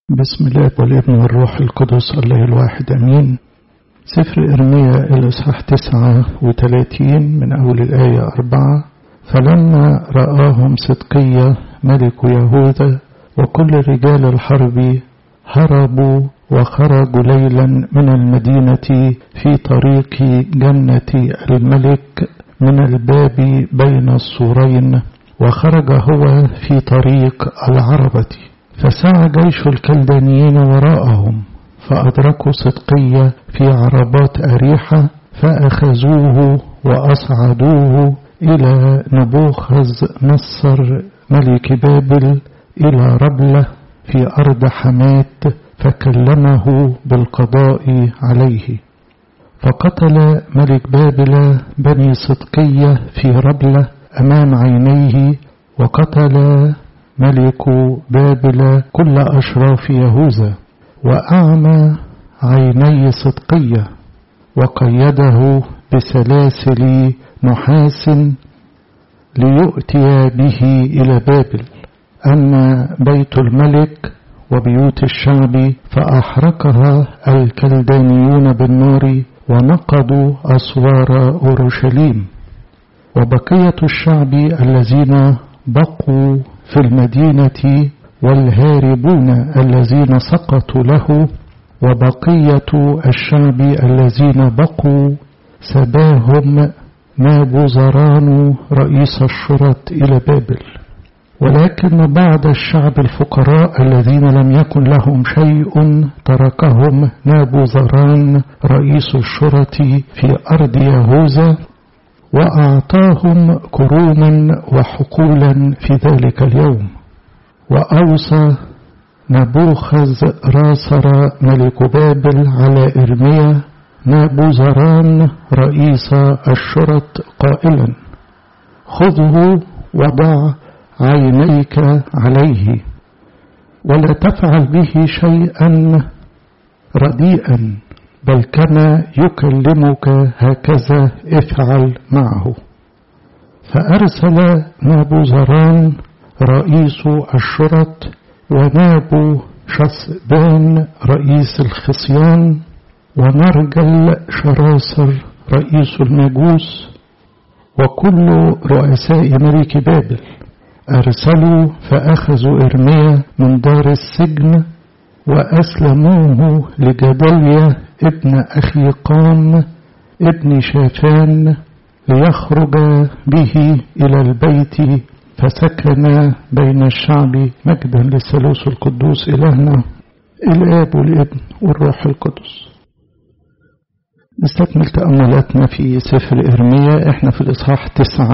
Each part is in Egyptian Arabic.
بسم الله والابن والروح القدس الله الواحد أمين سفر إرميا الإصحاح تسعة وثلاثين من أول الآية أربعة فلما رآهم صدقية ملك يهوذا وكل رجال الحرب هربوا وخرجوا ليلا من المدينة في طريق جنة الملك من الباب بين السورين وخرج هو في طريق العربة فسعى جيش الكلدانيين وراءهم فأدركوا صدقية في عربات أريحة فأخذوه وأصعدوه إلى نبوخذ نصر ملك بابل إلى ربلة في أرض حمات فكلمه بالقضاء عليه فقتل ملك بابل بني صدقية في ربلة أمام عينيه وقتل ملك بابل كل أشراف يهوذا وأعمى عيني صدقية وقيده بسلاسل نحاس ليؤتي به إلى بابل أما بيت الملك وبيوت الشعب فأحرقها الكلدانيون بالنار ونقضوا أسوار أورشليم وبقية الشعب الذين بقوا في المدينة والهاربون الذين سقطوا له وبقية الشعب الذين بقوا سباهم نابوزران رئيس الشرط إلى بابل ولكن بعض الشعب الفقراء الذين لم يكن لهم شيء تركهم نابوزران رئيس الشرط في أرض يهوذا وأعطاهم كروما وحقولا في ذلك اليوم وأوصى نبوخذ راسر ملك بابل على إرميا نابوزران رئيس الشرط قائلا خذه وضع عينيك عليه ولا تفعل به شيئا رديئا بل كما يكلمك هكذا افعل معه فأرسل نابوزران رئيس الشرط ونابو شصبان رئيس الخصيان ونرجل شراصر رئيس المجوس وكل رؤساء ملك بابل أرسلوا فأخذوا إرميا من دار السجن وأسلموه لجدليا ابن أخي قام ابن شافان ليخرج به إلى البيت فسكن بين الشعب مجدا للثالوث القدوس إلهنا الآب والابن والروح القدس نستكمل تأملاتنا في سفر إرميا احنا في الإصحاح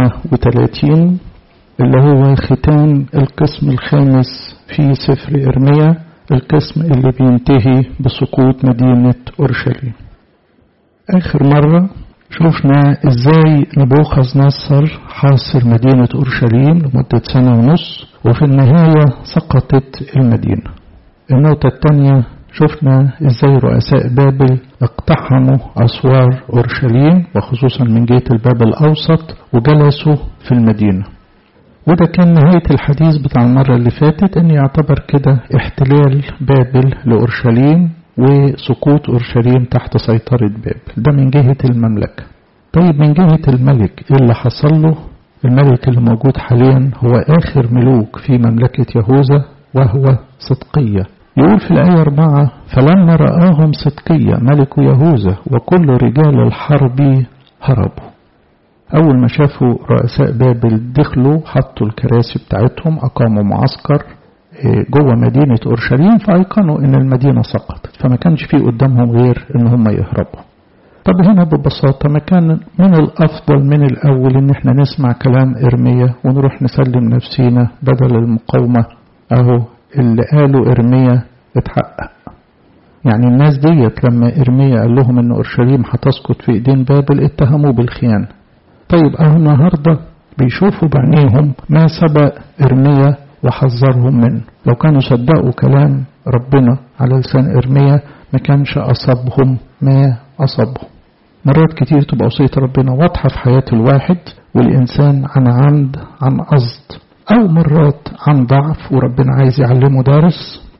39 اللي هو ختام القسم الخامس في سفر إرميا القسم اللي بينتهي بسقوط مدينة أورشليم آخر مرة شفنا ازاي نبوخذ نصر حاصر مدينة أورشليم لمدة سنة ونص وفي النهاية سقطت المدينة النقطة الثانية شفنا ازاي رؤساء بابل اقتحموا أسوار أورشليم وخصوصا من جهة الباب الأوسط وجلسوا في المدينة وده كان نهاية الحديث بتاع المرة اللي فاتت ان يعتبر كده احتلال بابل لأورشليم وسقوط أورشليم تحت سيطرة بابل ده من جهة المملكة طيب من جهة الملك ايه اللي حصل له الملك اللي موجود حاليا هو آخر ملوك في مملكة يهوذا وهو صدقية يقول في الآية أربعة فلما رآهم صدقية ملك يهوذا وكل رجال الحرب هربوا أول ما شافوا رؤساء بابل دخلوا حطوا الكراسي بتاعتهم أقاموا معسكر جوه مدينة أورشليم فأيقنوا إن المدينة سقطت فما كانش فيه قدامهم غير إن هم يهربوا طب هنا ببساطة ما كان من الأفضل من الأول إن احنا نسمع كلام إرميا ونروح نسلم نفسينا بدل المقاومة أهو اللي قالوا إرميا اتحقق يعني الناس ديت لما إرميا قال لهم إن أورشليم هتسقط في إيدين بابل اتهموه بالخيانة طيب أهو النهاردة بيشوفوا بعينيهم ما سبق إرميا وحذرهم منه لو كانوا صدقوا كلام ربنا على لسان إرميا ما كانش أصابهم ما أصابهم مرات كتير تبقى وصية ربنا واضحة في حياة الواحد والإنسان عن عمد عن قصد أو مرات عن ضعف وربنا عايز يعلمه درس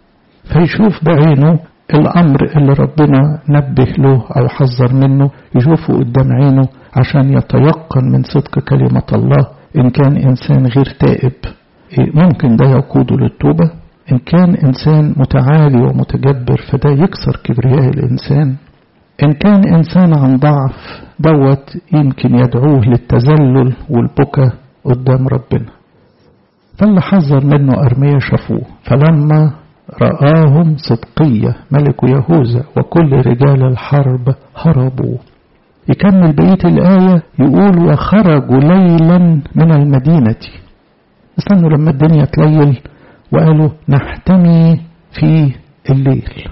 فيشوف بعينه الأمر اللي ربنا نبه له أو حذر منه يشوفه قدام عينه عشان يتيقن من صدق كلمة الله إن كان إنسان غير تائب ممكن ده يقوده للتوبة إن كان إنسان متعالي ومتجبر فده يكسر كبرياء الإنسان إن كان إنسان عن ضعف دوت يمكن يدعوه للتذلل والبكاء قدام ربنا فاللي حذر منه أرميا شافوه فلما رآهم صدقية ملك يهوذا وكل رجال الحرب هربوا يكمل بقية الآية يقول وخرجوا ليلا من المدينة استنوا لما الدنيا تليل وقالوا نحتمي في الليل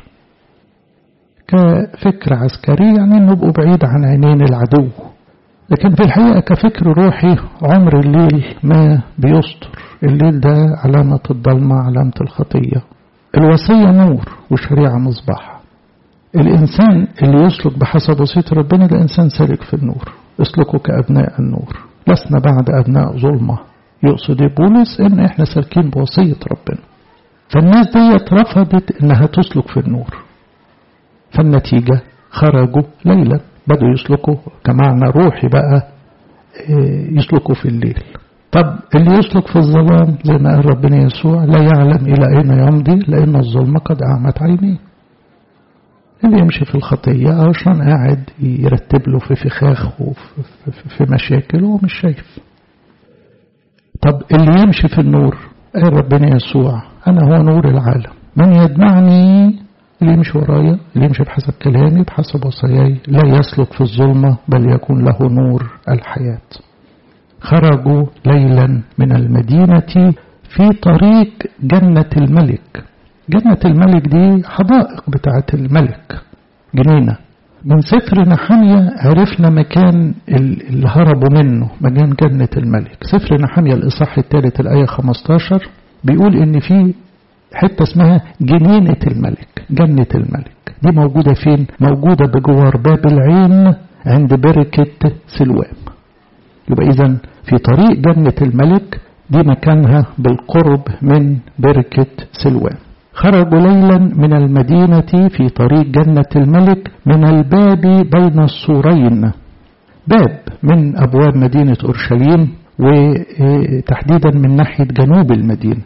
كفكر عسكري يعني نبقوا بعيد عن عينين العدو لكن في الحقيقة كفكر روحي عمر الليل ما بيستر الليل ده علامة الضلمة علامة الخطية الوصية نور والشريعة مصباح الإنسان اللي يسلك بحسب وصية ربنا ده إنسان سالك في النور اسلكوا كأبناء النور لسنا بعد أبناء ظلمة يقصد بولس إن إحنا سالكين بوصية ربنا فالناس دي رفضت إنها تسلك في النور فالنتيجة خرجوا ليلا بدوا يسلكوا كمعنى روحي بقى يسلكوا في الليل طب اللي يسلك في الظلام زي ما قال ربنا يسوع لا يعلم إلى أين يمضي لأن الظلمة قد أعمت عينيه اللي يمشي في الخطية عشان قاعد يرتب له في فخاخ وفي مشاكل وهو مش شايف طب اللي يمشي في النور قال ربنا يسوع أنا هو نور العالم من يدمعني اللي يمشي ورايا اللي يمشي بحسب كلامي بحسب وصاياي لا يسلك في الظلمة بل يكون له نور الحياة خرجوا ليلا من المدينة في طريق جنة الملك جنة الملك دي حدائق بتاعة الملك جنينة من سفر نحمية عرفنا مكان اللي هربوا منه مكان جنة الملك سفر نحمية الإصحاح الثالث الآية 15 بيقول إن في حتة اسمها جنينة الملك جنة الملك دي موجودة فين؟ موجودة بجوار باب العين عند بركة سلوام يبقى إذا في طريق جنة الملك دي مكانها بالقرب من بركة سلوان خرجوا ليلا من المدينة في طريق جنة الملك من الباب بين السورين باب من أبواب مدينة أورشليم وتحديدا من ناحية جنوب المدينة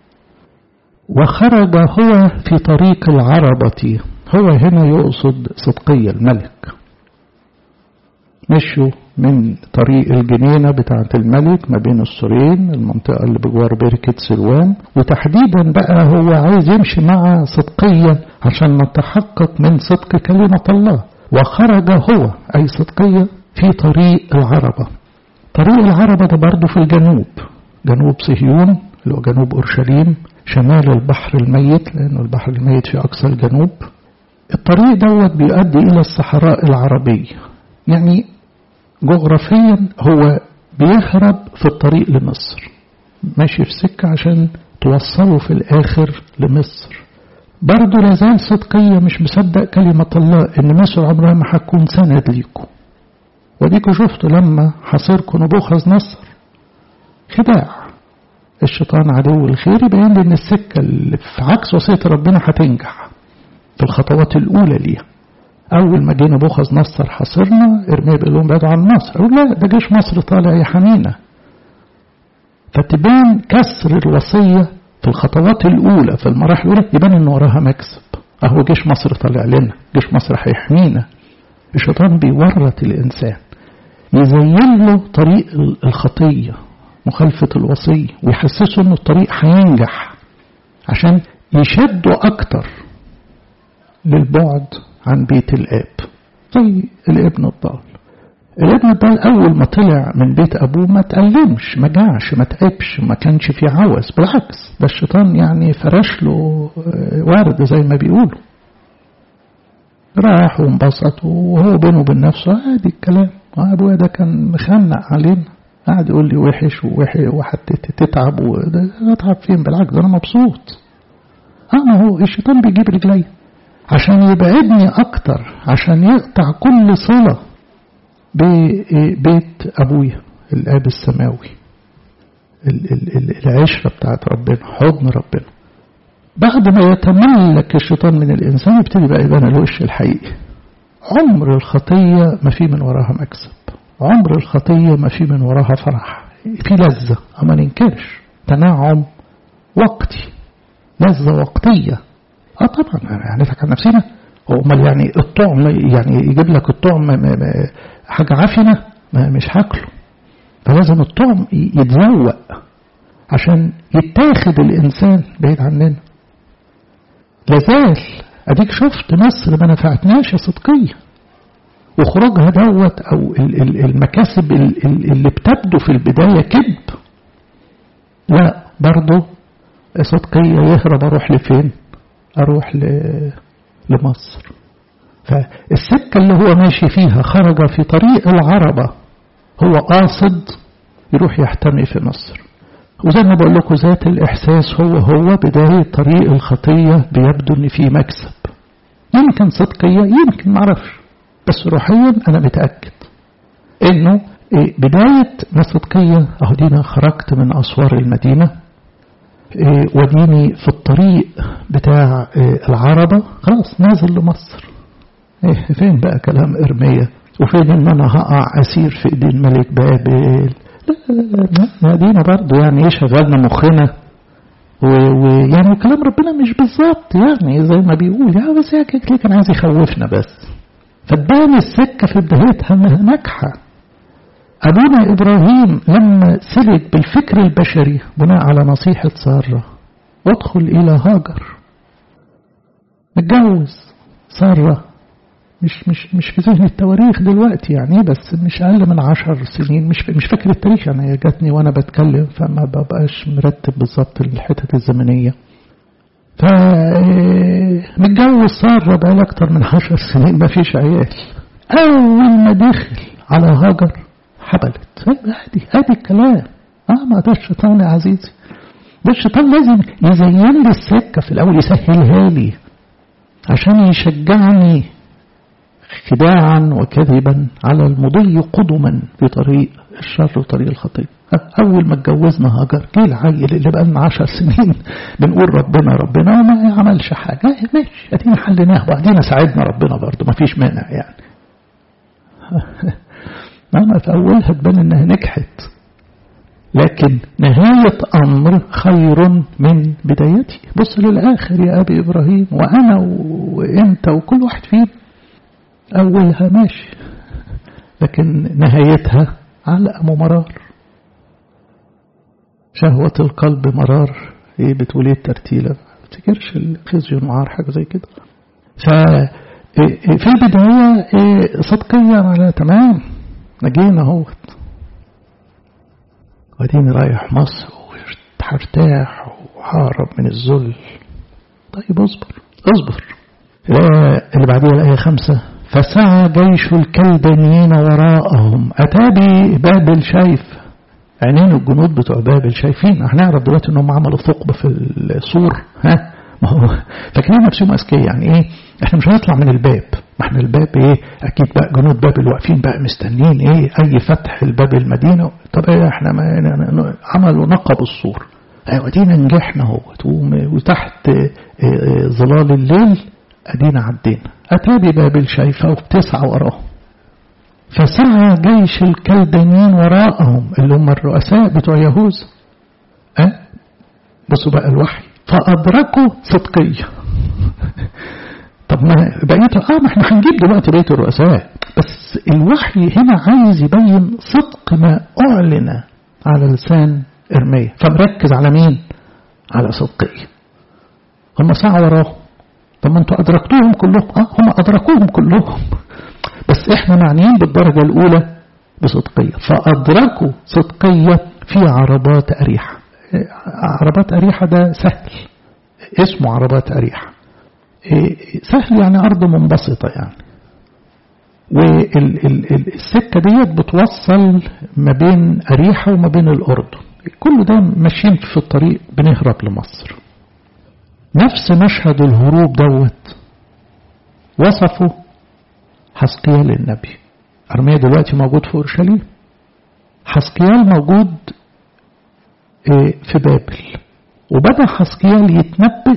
وخرج هو في طريق العربة هو هنا يقصد صدقية الملك مشوا من طريق الجنينة بتاعة الملك ما بين السورين المنطقة اللي بجوار بركة سلوان وتحديدا بقى هو عايز يمشي مع صدقية عشان نتحقق من صدق كلمة الله وخرج هو أي صدقية في طريق العربة طريق العربة ده برضه في الجنوب جنوب صهيون اللي هو جنوب أورشليم شمال البحر الميت لأنه البحر الميت في أقصى الجنوب الطريق دوت بيؤدي إلى الصحراء العربية يعني جغرافيا هو بيهرب في الطريق لمصر ماشي في سكة عشان توصله في الآخر لمصر برضه لازال صدقية مش مصدق كلمة الله إن مصر عمرها ما هتكون سند ليكم وديكوا شفتوا لما حصركم نبوخذ نصر خداع الشيطان عدو الخير يبين لي ان السكة اللي في عكس وصية ربنا هتنجح في الخطوات الأولى ليها أول ما جينا بوخذ نصر حاصرنا ارميه بيقول لهم بعدوا عن مصر أقول لا ده جيش مصر طالع يا حنينة فتبان كسر الوصية في الخطوات الأولى في المراحل الأولى يبان إن وراها مكسب أهو جيش مصر طالع لنا جيش مصر هيحمينا الشيطان بيورط الإنسان يزين له طريق الخطية مخالفة الوصية ويحسسه إنه الطريق هينجح عشان يشدوا أكتر للبعد عن بيت الآب زي الابن الضال الابن الضال أول ما طلع من بيت أبوه ما تألمش ما جاعش ما تعبش ما كانش في عوز بالعكس ده الشيطان يعني فرش له ورد زي ما بيقولوا راح وانبسط وهو بينه وبين نفسه عادي الكلام أبويا ده كان مخنق علينا قاعد يقول لي وحش ووحش وهتتعب أتعب فين بالعكس ده أنا مبسوط اه ما هو الشيطان بيجيب رجلي عشان يبعدني أكتر عشان يقطع كل صلة ببيت أبويا الآب السماوي العشرة بتاعت ربنا حضن ربنا بعد ما يتملك الشيطان من الإنسان يبتدي بقى يبان الوش الحقيقي عمر الخطية ما في من وراها مكسب عمر الخطية ما في من وراها فرح في لذة أما ننكرش تنعم وقتي لذة وقتية اه طبعا يعني نضحك على نفسنا امال يعني الطعم يعني يجيب لك الطعم حاجة عفنة ما مش هاكله فلازم الطعم يتذوق عشان يتاخد الإنسان بعيد عننا لازال أديك شفت مصر ما نفعتناش صدقية وخروجها دوت أو المكاسب اللي بتبدو في البداية كذب لا برضه صدقية يهرب أروح لفين أروح لمصر فالسكة اللي هو ماشي فيها خرج في طريق العربة هو قاصد يروح يحتمي في مصر وزي ما بقول لكم ذات الإحساس هو هو بداية طريق الخطية بيبدو إن في مكسب يمكن صدقية يمكن معرفش بس روحيا أنا متأكد إنه بداية ما صدقية أهو دينا خرجت من أسوار المدينة وديني في الطريق بتاع العربة خلاص نازل لمصر ايه فين بقى كلام إرمية وفين ان انا هقع اسير في ايدين ملك بابل لا لا دينا برضه يعني ايه شغلنا مخنا ويعني كلام ربنا مش بالظبط يعني زي ما بيقول يا بس يا كده كان عايز يخوفنا بس فتبان السكة في بدايتها انها ناجحة أبونا إبراهيم لما سلك بالفكر البشري بناء على نصيحة سارة وادخل إلى هاجر متجوز سارة مش مش مش في ذهن التواريخ دلوقتي يعني بس مش أقل من عشر سنين مش مش فاكر التاريخ يعني هي جاتني وأنا بتكلم فما ببقاش مرتب بالظبط الحتت الزمنية ف متجوز سارة بقى أكتر من عشر سنين ما فيش عيال أول ما دخل على هاجر حبلت هادي هادي الكلام اه ما ده الشيطان يا عزيزي ده الشيطان لازم يزين لي السكة في الأول يسهلها لي عشان يشجعني خداعا وكذبا على المضي قدما في طريق الشر وطريق الخطية أول ما اتجوزنا هاجر جه العيل اللي بقى لنا عشر سنين بنقول ربنا ربنا وما عملش حاجة ماشي ادينا حليناها وبعدين ساعدنا ربنا برضه ما فيش مانع يعني مهما في أولها تبان إنها نجحت لكن نهاية أمر خير من بدايتي بص للآخر يا أبي إبراهيم وأنا وإنت وكل واحد فينا أولها ماشي لكن نهايتها علقة ومرار شهوة القلب مرار ايه بتقول ايه الترتيلة ما افتكرش الخزي والمعار حاجة زي كده ف في البداية صدقيا على تمام نجينا اهوت واديني رايح مصر وهرتاح وههرب من الذل طيب اصبر اصبر اللي بعديها الآية خمسة فسعى جيش الكلدانيين وراءهم أتى ببابل شايف عينين الجنود بتوع بابل شايفين هنعرف دلوقتي انهم عملوا ثقب في السور ها ما هو فاكرين نفسهم اذكياء يعني ايه احنا مش هنطلع من الباب ما احنا الباب ايه اكيد بقى جنود بابل واقفين بقى مستنيين ايه اي فتح الباب المدينه طب ايه احنا ما عملوا نقب السور ايوه ادينا نجحنا اهوت وتحت ظلال الليل ادينا عدينا اتى ببابل شايفه وبتسعى وراهم فسعى جيش الكلدانيين وراءهم اللي هم الرؤساء بتوع يهوذا أه؟ بصوا بقى الوحي فأدركوا صدقية طب ما بقيت اه ما احنا هنجيب دلوقتي بقية الرؤساء بس الوحي هنا عايز يبين صدق ما أعلن على لسان إرميا فمركز على مين؟ على صدقية هم سعوا وراهم طب ما انتوا أدركتوهم كلهم اه هم أدركوهم كلهم بس احنا معنيين بالدرجة الأولى بصدقية فأدركوا صدقية في عربات أريحة عربات أريحة ده سهل اسمه عربات أريحة سهل يعني أرض منبسطة يعني والسكة ديت بتوصل ما بين أريحة وما بين الأردن كل ده ماشيين في الطريق بنهرب لمصر نفس مشهد الهروب دوت وصفه حسقيال النبي أرميا دلوقتي موجود في أورشليم حسقيال موجود في بابل وبدأ حسقيال يتنبأ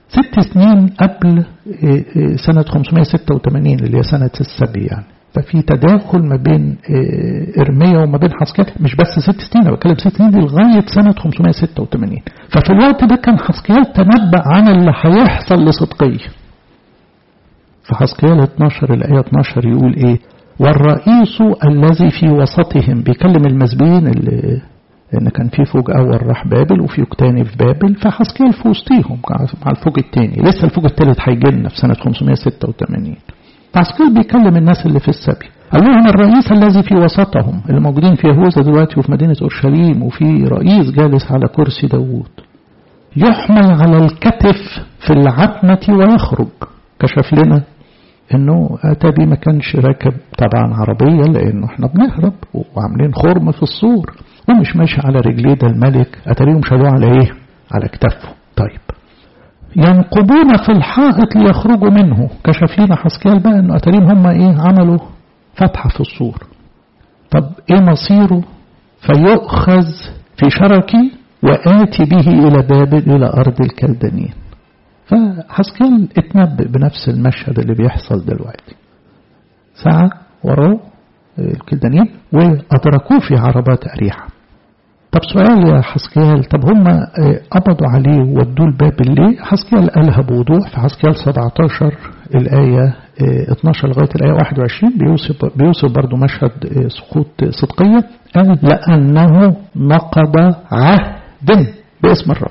ست سنين قبل سنة 586 اللي هي سنة السبي يعني ففي تداخل ما بين إرميا وما بين حسكيال مش بس ست سنين أنا بتكلم ست سنين دي لغاية سنة 586 ففي الوقت ده كان حسكيال تنبأ عن اللي هيحصل لصدقية في حسكيال 12 الآية 12 يقول إيه والرئيس الذي في وسطهم بيكلم المسبيين اللي لأن كان في فوج أول راح بابل وفي فوج تاني في بابل فحسكيال في وسطيهم مع الفوج التاني لسه الفوج التالت هيجي لنا في سنة 586 حسكيال بيكلم الناس اللي في السبي قال لهم الرئيس الذي في وسطهم اللي موجودين في يهوذا دلوقتي وفي مدينة أورشليم وفي رئيس جالس على كرسي داوود يحمل على الكتف في العتمة ويخرج كشف لنا انه اتى ما كانش راكب طبعا عربية لانه احنا بنهرب وعاملين خرم في السور ومش ماشي على رجليه ده الملك اتاريهم شالوه على ايه على كتافه طيب ينقبون في الحائط ليخرجوا منه كشف لنا حسكيال بقى انه اتاريهم هم ايه عملوا فتحة في السور طب ايه مصيره فيؤخذ في شركي وآتي به إلى بابل إلى أرض الكلدانيين فحسكيال اتنبأ بنفس المشهد اللي بيحصل دلوقتي ساعة وراه الكلدانيين وأدركوه في عربات أريحة طب سؤال يا حسكيال طب هم قبضوا عليه وودوه لبابل ليه حسكيال قالها بوضوح في حسكيال 17 الآية 12 لغاية الآية 21 بيوصف, بيوصف برضو مشهد سقوط صدقية قال لأنه نقض عهد باسم الرب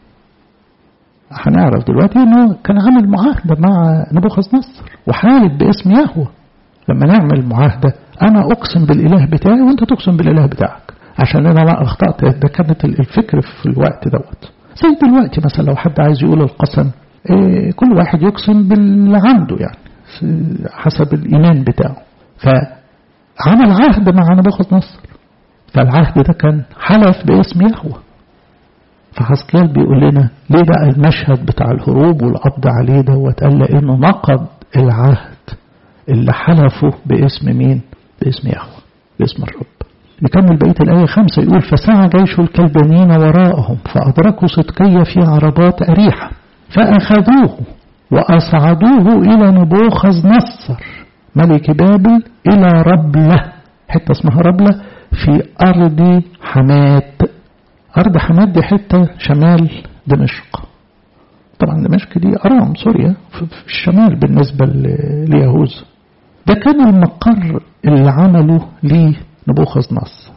هنعرف دلوقتي انه كان عامل معاهدة مع نبوخذ نصر وحالف باسم يهوه لما نعمل معاهدة انا اقسم بالاله بتاعي وانت تقسم بالاله بتاعك عشان انا ما اخطأت ده كانت الفكر في الوقت دوت زي دلوقتي مثلا لو حد عايز يقول القسم إيه كل واحد يقسم باللي عنده يعني حسب الايمان بتاعه فعمل عهد مع نبوخذ نصر فالعهد ده كان حلف باسم يهوه فحسكيال بيقول لنا ليه بقى المشهد بتاع الهروب والقبض عليه دوت قال لانه نقض العهد اللي حلفه باسم مين باسم يهوه باسم الرب نكمل بقية الآية خمسة يقول فسعى جيش الكلبانين وراءهم فأدركوا صدقية في عربات أريحة فأخذوه وأصعدوه إلى نبوخذ نصر ملك بابل إلى ربلة حتة اسمها ربلة في أرض حمات أرض حمات دي حتة شمال دمشق طبعا دمشق دي أرام سوريا في الشمال بالنسبة ليهوذا ده كان المقر اللي عمله لنبوخذ نصر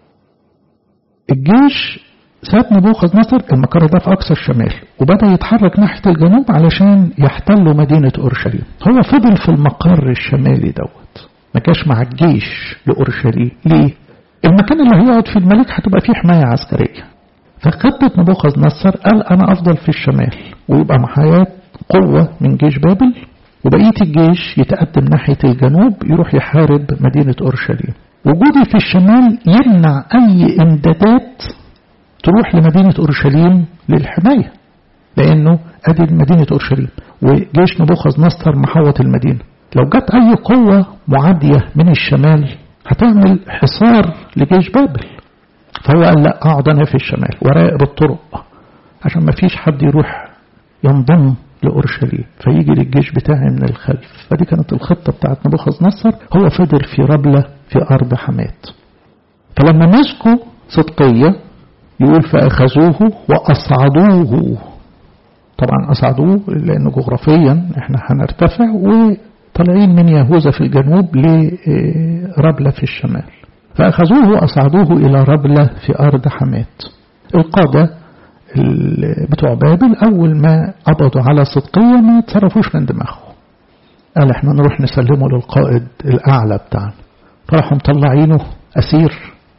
الجيش ساب نبوخذ نصر المقر ده في أقصى الشمال وبدأ يتحرك ناحية الجنوب علشان يحتلوا مدينة أورشليم هو فضل في المقر الشمالي دوت ما جاش مع الجيش لأورشليم ليه؟ المكان اللي هيقعد فيه الملك هتبقى فيه حماية عسكرية فخطة نبوخذ نصر قال أنا أفضل في الشمال ويبقى معايا قوة من جيش بابل وبقية الجيش يتقدم ناحية الجنوب يروح يحارب مدينة أورشليم وجودي في الشمال يمنع أي إمدادات تروح لمدينة أورشليم للحماية لأنه أدي مدينة أورشليم وجيش نبوخذ نصر محوط المدينة لو جت أي قوة معادية من الشمال هتعمل حصار لجيش بابل فهو قال لا اقعد انا في الشمال وراقب الطرق عشان ما فيش حد يروح ينضم لأورشليم فيجي للجيش بتاعي من الخلف فدي كانت الخطة بتاعت نبوخذ نصر هو فضل في ربلة في أرض حمات فلما مسكوا صدقية يقول فأخذوه وأصعدوه طبعا أصعدوه لأنه جغرافيا احنا هنرتفع وطالعين من يهوذا في الجنوب لربلة في الشمال فأخذوه وأصعدوه إلى ربلة في أرض حمات القادة بتوع بابل أول ما قبضوا على صدقية ما تصرفوش من دماغه قال احنا نروح نسلمه للقائد الأعلى بتاعنا فراحوا مطلعينه أسير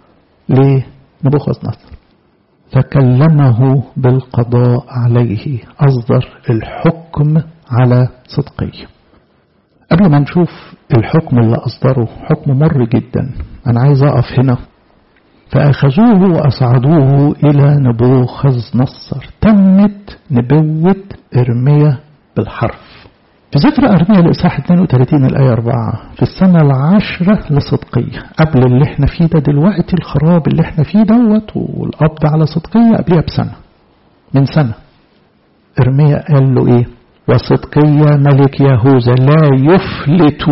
لنبوخذ نصر فكلمه بالقضاء عليه أصدر الحكم على صدقية قبل ما نشوف الحكم اللي أصدره حكم مر جدا أنا عايز أقف هنا فأخذوه وأصعدوه إلى نبوخذ نصر تمت نبوة إرميا بالحرف في سفر أرميا الإصحاح 32 الآية 4 في السنة العاشرة لصدقية قبل اللي احنا فيه ده دلوقتي الخراب اللي احنا فيه دوت والقبض على صدقية قبلها بسنة من سنة إرميا قال له إيه وصدقية ملك يهوذا لا يفلت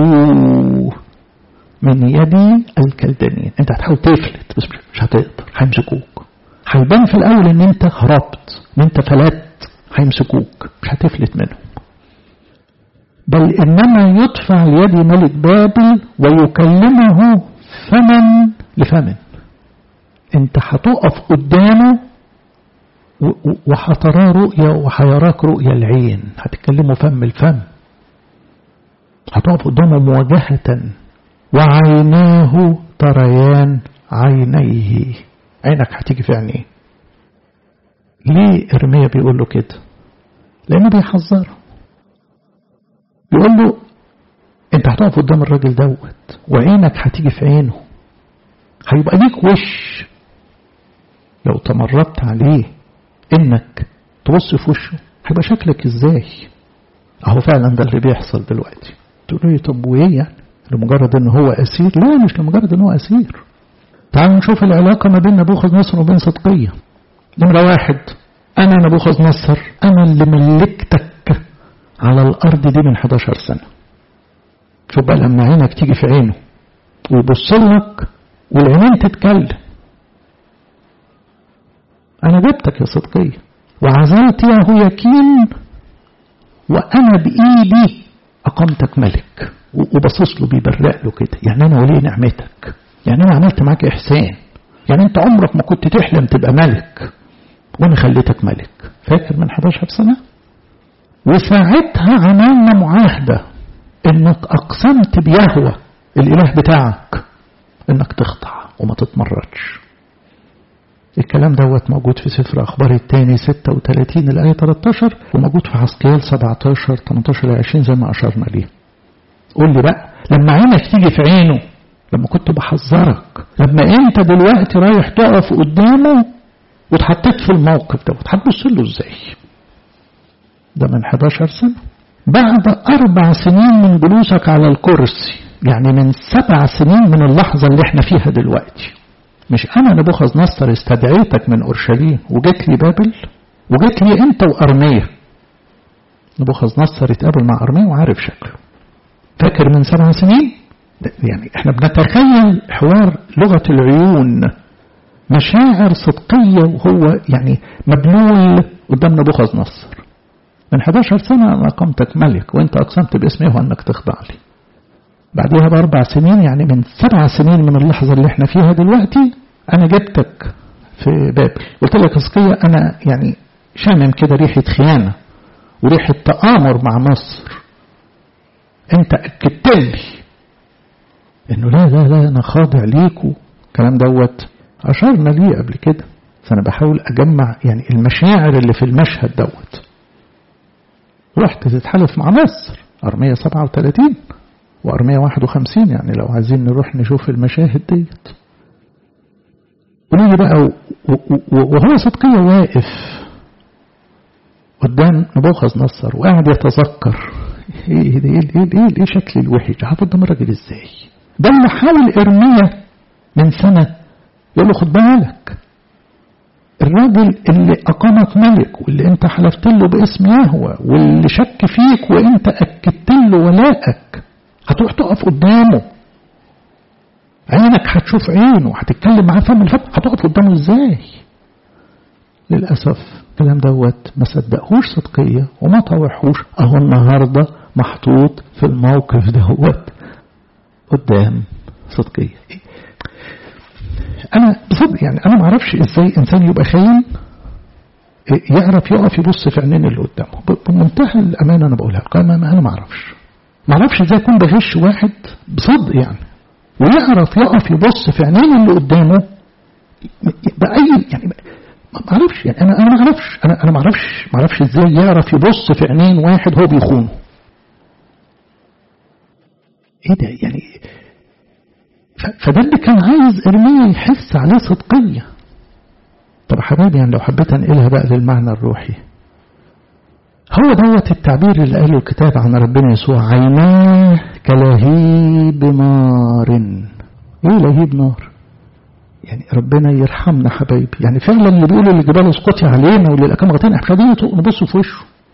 من يدي الكلدانيين انت هتحاول تفلت بس مش هتقدر هيمسكوك هيبان في الاول ان انت هربت ان انت فلت هيمسكوك مش هتفلت منهم بل انما يدفع ليد ملك بابل ويكلمه فمن لفمن انت هتقف قدامه وهتراه رؤية وهيراك رؤية العين هتتكلموا فم الفم هتقف قدامه مواجهة وعيناه تريان عينيه عينك هتيجي في عينيه ليه إرميا بيقول له كده لأنه بيحذره بيقول له انت هتقف قدام الراجل دوت وعينك هتيجي في عينه هيبقى ليك وش لو تمردت عليه انك تبص في وشه هيبقى شكلك ازاي اهو فعلا ده اللي بيحصل دلوقتي تقول لي طب وايه يعني لمجرد ان هو اسير لا مش لمجرد ان هو اسير تعالوا نشوف العلاقة ما بين نبوخذ نصر وبين صدقية نمرة واحد أنا نبوخذ نصر أنا اللي ملكتك على الأرض دي من 11 سنة شوف بقى لما عينك تيجي في عينه ويبص لك والعينين تتكلم أنا جبتك يا صدقية وعزلت يا يكين وأنا بإيدي أقمتك ملك وبصص له بيبرق له كده يعني أنا ولي نعمتك يعني أنا عملت معاك إحسان يعني أنت عمرك ما كنت تحلم تبقى ملك وأنا خليتك ملك فاكر من 11 سنة وساعتها عملنا معاهدة إنك أقسمت بيهوى الإله بتاعك إنك تخضع وما تتمردش الكلام دوت موجود في سفر أخبار الثاني 36 الآية 13 وموجود في عسكيال 17 18 20 زي ما أشرنا ليه قول لي بقى لما عينك تيجي في عينه لما كنت بحذرك لما انت دلوقتي رايح تقف قدامه واتحطيت في الموقف ده هتبص له ازاي ده من 11 سنة بعد أربع سنين من جلوسك على الكرسي يعني من سبع سنين من اللحظة اللي احنا فيها دلوقتي مش أنا نبوخذ نصر استدعيتك من أورشليم وجيت لي بابل وجيت لي أنت وأرمية نبوخذ نصر اتقابل مع أرمية وعارف شكله فاكر من سبع سنين يعني احنا بنتخيل حوار لغة العيون مشاعر صدقية وهو يعني مبلول قدام نبوخذ نصر من 11 سنة أنا أقمتك ملك وأنت أقسمت باسمه أنك تخضع لي بعدها بأربع سنين يعني من سبع سنين من اللحظة اللي احنا فيها دلوقتي أنا جبتك في بابل قلت لك اسقية أنا يعني شامم كده ريحة خيانة وريحة تآمر مع مصر أنت أكدت لي إنه لا لا لا أنا خاضع ليكوا الكلام دوت أشرنا ليه قبل كده فأنا بحاول أجمع يعني المشاعر اللي في المشهد دوت رحت تتحالف مع مصر أرمية 37 وأرمية 51 يعني لو عايزين نروح نشوف المشاهد ديت ونيجي بقى وهو صدقية واقف قدام نبوخذ نصر وقاعد يتذكر ايه ايه ايه ايه, إيه شكل الوحش هقف قدام الراجل ازاي ده اللي حاول ارميا من سنة يقول له خد بالك الراجل اللي أقامك ملك واللي أنت حلفت له باسم يهوى واللي شك فيك وأنت أكدت له ولائك هتروح تقف قدامه عينك هتشوف عينه هتتكلم معاه فم الفم هتقف قدامه ازاي للأسف الكلام دوت ما صدقهوش صدقية وما طوحوش اهو النهاردة محطوط في الموقف دوت قدام صدقية انا بصدق يعني انا ما اعرفش ازاي انسان يبقى خاين يعرف يقف يبص في عينين اللي قدامه بمنتهى الامانه انا بقولها انا ما اعرفش ما اعرفش ازاي يكون بغش واحد بصدق يعني ويعرف يقف يبص في عينين اللي قدامه باي يعني ما اعرفش يعني انا انا ما اعرفش انا انا ما اعرفش ما اعرفش ازاي يعرف يبص في عينين واحد هو بيخونه ايه ده يعني فده اللي كان عايز ارميا يحس عليه صدقيه طب يا حبايبي يعني لو حبيت انقلها بقى للمعنى الروحي هو دوت التعبير اللي قاله الكتاب عن ربنا يسوع عيناه كلهيب نار ايه لهيب نار يعني ربنا يرحمنا حبايبي يعني فعلا اللي بيقولوا للجبال اسقطي علينا وللاكام غطينا احنا قاعدين نبص في وشه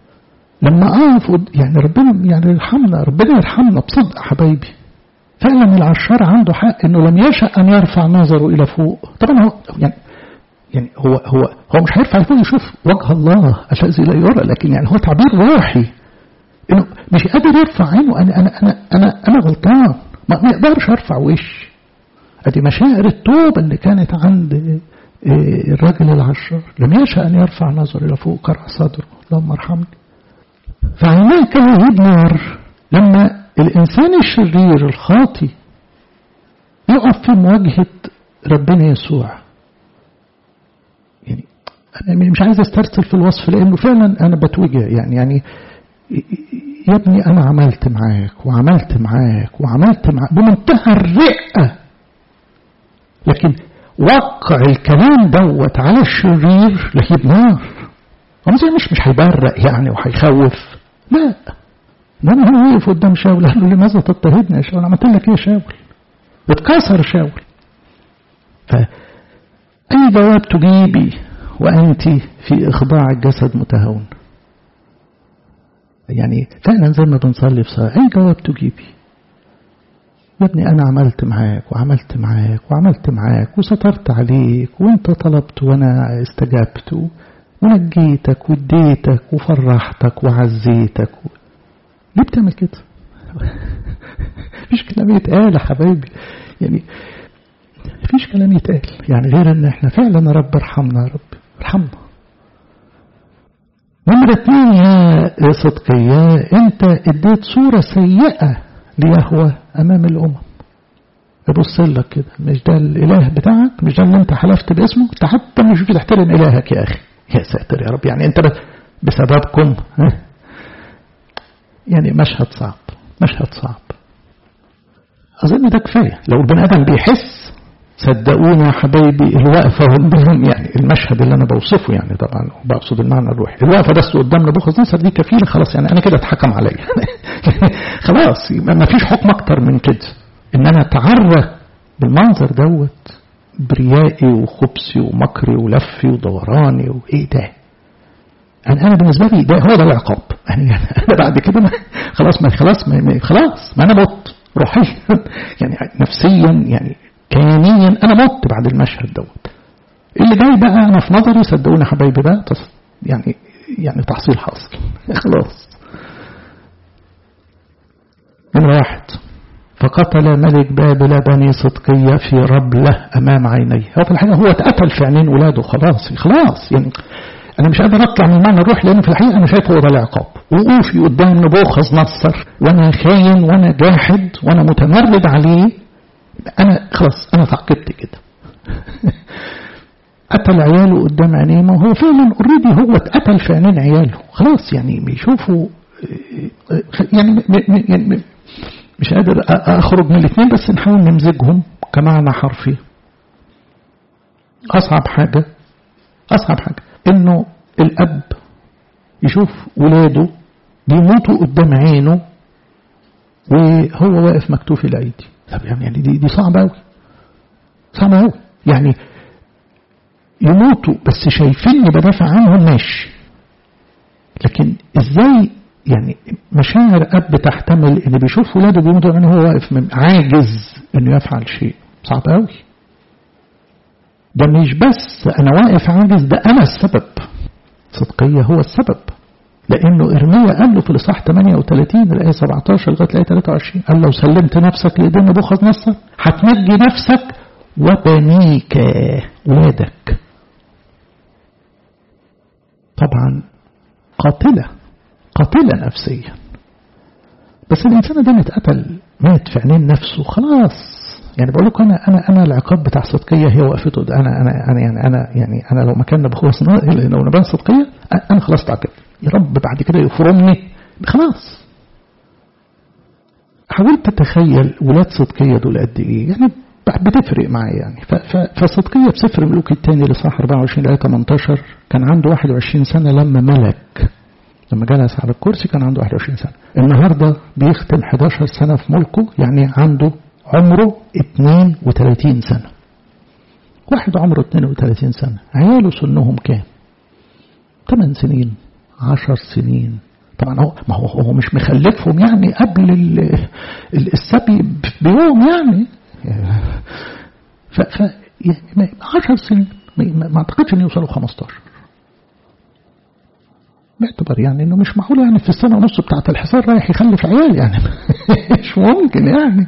لما اقف يعني ربنا يعني يرحمنا ربنا يرحمنا بصدق حبايبي فعلا العشار عنده حق انه لم يشأ ان يرفع نظره الى فوق طبعا هو يعني يعني هو هو هو مش هيرفع لفوق يشوف وجه الله الذي لا يرى لكن يعني هو تعبير روحي انه مش قادر يرفع عينه انا انا انا انا انا غلطان ما اقدرش ارفع وشي ادي مشاعر التوبه اللي كانت عند الراجل العشار لم يشأ ان يرفع نظره الى فوق قرع صدره اللهم ارحمني فعيناه كان نار لما الإنسان الشرير الخاطي يقف في مواجهة ربنا يسوع يعني أنا مش عايز استرسل في الوصف لأنه فعلا أنا بتوجع يعني يعني يا ابني أنا عملت معاك وعملت معاك وعملت معاك بمنتهى الرقة لكن وقع الكلام دوت على الشرير لهيب نار هو مش مش هيبرق يعني وهيخوف لا انما هو وقف قدام شاول قال له لماذا تضطهدني يا شاول عملت لك ايه يا شاول اتكسر شاول فأي جواب تجيبي وأنت في إخضاع الجسد متهاون يعني فعلا زي ما بنصلي في صلاة أي جواب تجيبي يا ابني أنا عملت معاك وعملت معاك وعملت معاك وسترت عليك وانت طلبت وأنا استجبت ونجيتك واديتك وفرحتك وعزيتك و... ليه بتعمل كده مفيش كلام يتقال يا حبايبي يعني مفيش كلام يتقال يعني غير ان احنا فعلا يا رب ارحمنا يا رب ارحمنا نمرة اتنين يا صدقية انت اديت صورة سيئة ليهوى امام الامم يبص لك كده مش ده الاله بتاعك مش ده اللي انت حلفت باسمه انت حتى مش بتحترم الهك يا اخي يا ساتر يا رب يعني انت بسببكم يعني مشهد صعب مشهد صعب أظن ده كفاية لو البني آدم بيحس صدقوني يا حبايبي الوقفة قدام يعني المشهد اللي أنا بوصفه يعني طبعا بقصد المعنى الروحي الوقفة بس قدام نبوخذ نصر دي كفيلة خلاص يعني أنا كده اتحكم عليا خلاص ما فيش حكم أكتر من كده إن أنا أتعرى بالمنظر دوت بريائي وخبثي ومكري ولفي ودوراني وإيه ده أنا أنا بالنسبة لي ده هو ده العقاب يعني أنا بعد كده ما خلاص ما خلاص ما خلاص ما أنا مت روحيا يعني نفسيا يعني كيانيا أنا مت بعد المشهد دوت اللي جاي بقى أنا في نظري صدقوني حبايبي بقى يعني يعني تحصيل حاصل خلاص نمرة واحد فقتل ملك بابل بني صدقية في ربلة أمام عينيه هو في الحقيقة هو اتقتل في عينين ولاده خلاص خلاص يعني أنا مش قادر أطلع من المعنى الروح لأن في الحقيقة أنا شايف هو ده العقاب وقوفي قدام نبوخذ نصر وأنا خاين وأنا جاحد وأنا متمرد عليه أنا خلاص أنا تعقبت كده قتل عياله قدام عينيه ما هو فعلا اوريدي هو اتقتل في عينين عياله خلاص يعني بيشوفوا يعني, يعني مش قادر أخرج من الاثنين بس نحاول نمزجهم كمعنى حرفي أصعب حاجة أصعب حاجة إنه الأب يشوف ولاده بيموتوا قدام عينه وهو واقف مكتوف الأيدي طب يعني دي, دي صعبة أوي صعبة أوي يعني يموتوا بس شايفيني بدافع عنهم ماشي لكن ازاي يعني مشاعر أب تحتمل إن بيشوف ولاده بيموتوا يعني هو واقف من عاجز إنه يفعل شيء صعب قوي ده مش بس أنا واقف عاجز ده أنا السبب صدقية هو السبب لأنه إرميا قال له في الإصحاح 38 الآية 17 لغاية الآية 23 قال لو سلمت نفسك لإيدين نبوخذ نصر هتنجي نفسك وبنيك ولادك طبعا قاتلة قاتلة نفسيا بس الإنسان ده اتقتل مات في عينين نفسه خلاص يعني بقول لكم أنا أنا أنا العقاب بتاع صدقية هي وقفته ده أنا أنا أنا يعني أنا يعني أنا لو مكان بخلص لو نبان صدقية أنا خلاص تعبت يا رب بعد كده يفرمني خلاص حاولت أتخيل ولاد صدقية دول قد إيه يعني بتفرق معايا يعني فصدقية بسفر ملوك الثاني لصح 24 آية 18 كان عنده 21 سنة لما ملك لما جلس على الكرسي كان عنده 21 سنة النهاردة بيختم 11 سنة في ملكه يعني عنده عمره 32 سنة واحد عمره 32 سنة عياله سنهم كام 8 سنين 10 سنين طبعا هو ما هو هو مش مخلفهم يعني قبل السبي بيوم يعني ف ف يعني 10 سنين ما اعتقدش ان يوصلوا 15 باعتبار يعني انه مش معقول يعني في السنه ونص بتاعت الحصار رايح يخلف عيال يعني مش ممكن يعني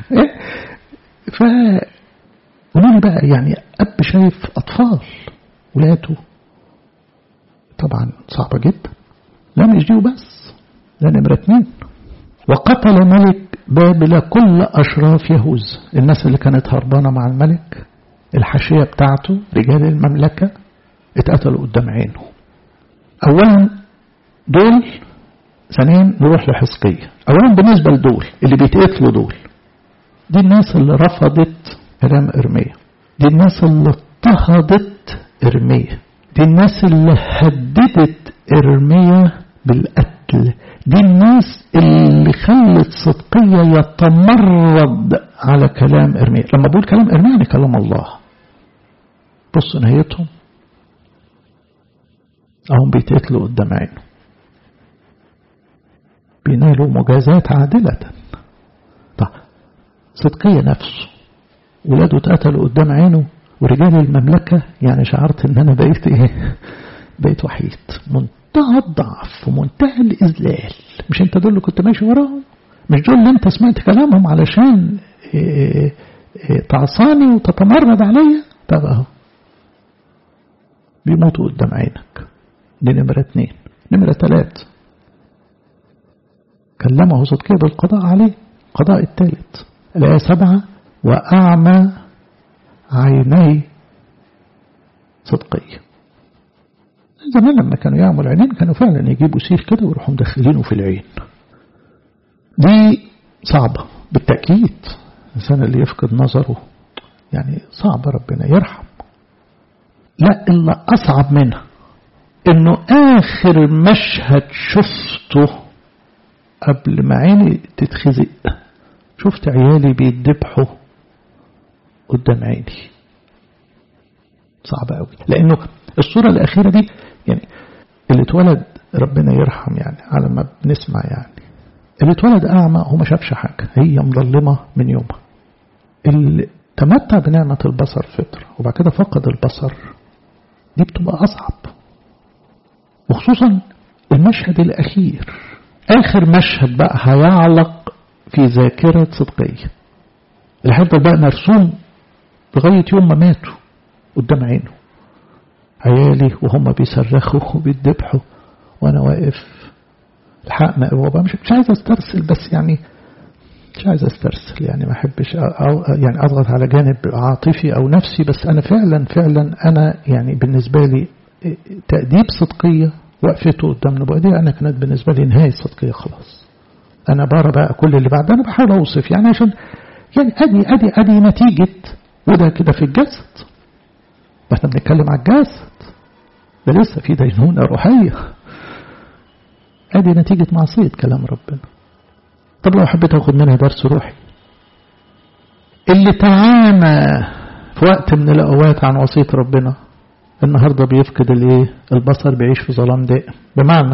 ف قولوا لي بقى يعني اب شايف اطفال ولاده طبعا صعبه جدا لا مش دي وبس ده نمره اتنين وقتل ملك بابل كل اشراف يهوذا الناس اللي كانت هربانه مع الملك الحاشيه بتاعته رجال المملكه اتقتلوا قدام عينه اولا دول ثانيا نروح لحزقية اولا بالنسبة لدول اللي بيتقتلوا دول دي الناس اللي رفضت كلام ارميا دي الناس اللي اضطهدت ارميا دي الناس اللي هددت ارميا بالقتل دي الناس اللي خلت صدقية يتمرد على كلام ارميا لما بقول كلام ارميا يعني كلام الله بص نهايتهم أهم بيتقتلوا قدام عينه بينالوا مجازات عادلة طب صدقية نفسه ولاده اتقتلوا قدام عينه ورجال المملكة يعني شعرت ان انا بقيت ايه بقيت وحيد منتهى الضعف ومنتهى الإذلال مش انت دول اللي كنت ماشي وراهم مش دول اللي انت سمعت كلامهم علشان إيه إيه تعصاني وتتمرد عليا طب اهو بيموتوا قدام عينك دي نمرة اتنين نمرة تلات كلمه صدقية بالقضاء عليه قضاء الثالث الآية سبعة وأعمى عيني صدقية زمان لما كانوا يعملوا العينين كانوا فعلا يجيبوا سيف كده ويروحوا مدخلينه في العين دي صعبة بالتأكيد الإنسان اللي يفقد نظره يعني صعب ربنا يرحم لا إلا أصعب منها إنه آخر مشهد شفته قبل ما عيني تتخزق شفت عيالي بيتذبحوا قدام عيني صعب قوي لأنه الصورة الأخيرة دي يعني اللي اتولد ربنا يرحم يعني على ما بنسمع يعني اللي اتولد أعمى هو ما شافش حاجة هي مظلمة من يومها اللي تمتع بنعمة البصر فترة وبعد كده فقد البصر دي بتبقى أصعب وخصوصا المشهد الأخير آخر مشهد بقى هيعلق في ذاكرة صدقية اللي هيفضل بقى مرسوم لغاية يوم ما ماتوا قدام عينه عيالي وهم بيصرخوا وبيتذبحوا وانا واقف الحق مقوبة مش مش عايز استرسل بس يعني مش عايز استرسل يعني ما احبش أو يعني اضغط على جانب عاطفي او نفسي بس انا فعلا فعلا انا يعني بالنسبة لي تأديب صدقية وقفته قدام نبوة دي انا كانت بالنسبة لي نهاية صدقية خلاص انا بقرا بقى كل اللي بعد انا بحاول اوصف يعني عشان يعني ادي ادي ادي نتيجة وده كده في الجسد احنا بنتكلم على الجسد ده لسه في دينونة روحية ادي نتيجة معصية كلام ربنا طب لو حبيت اخد منها درس روحي اللي تعامى في وقت من الاوقات عن وصية ربنا النهاردة بيفقد الايه البصر بيعيش في ظلام دائم بمعنى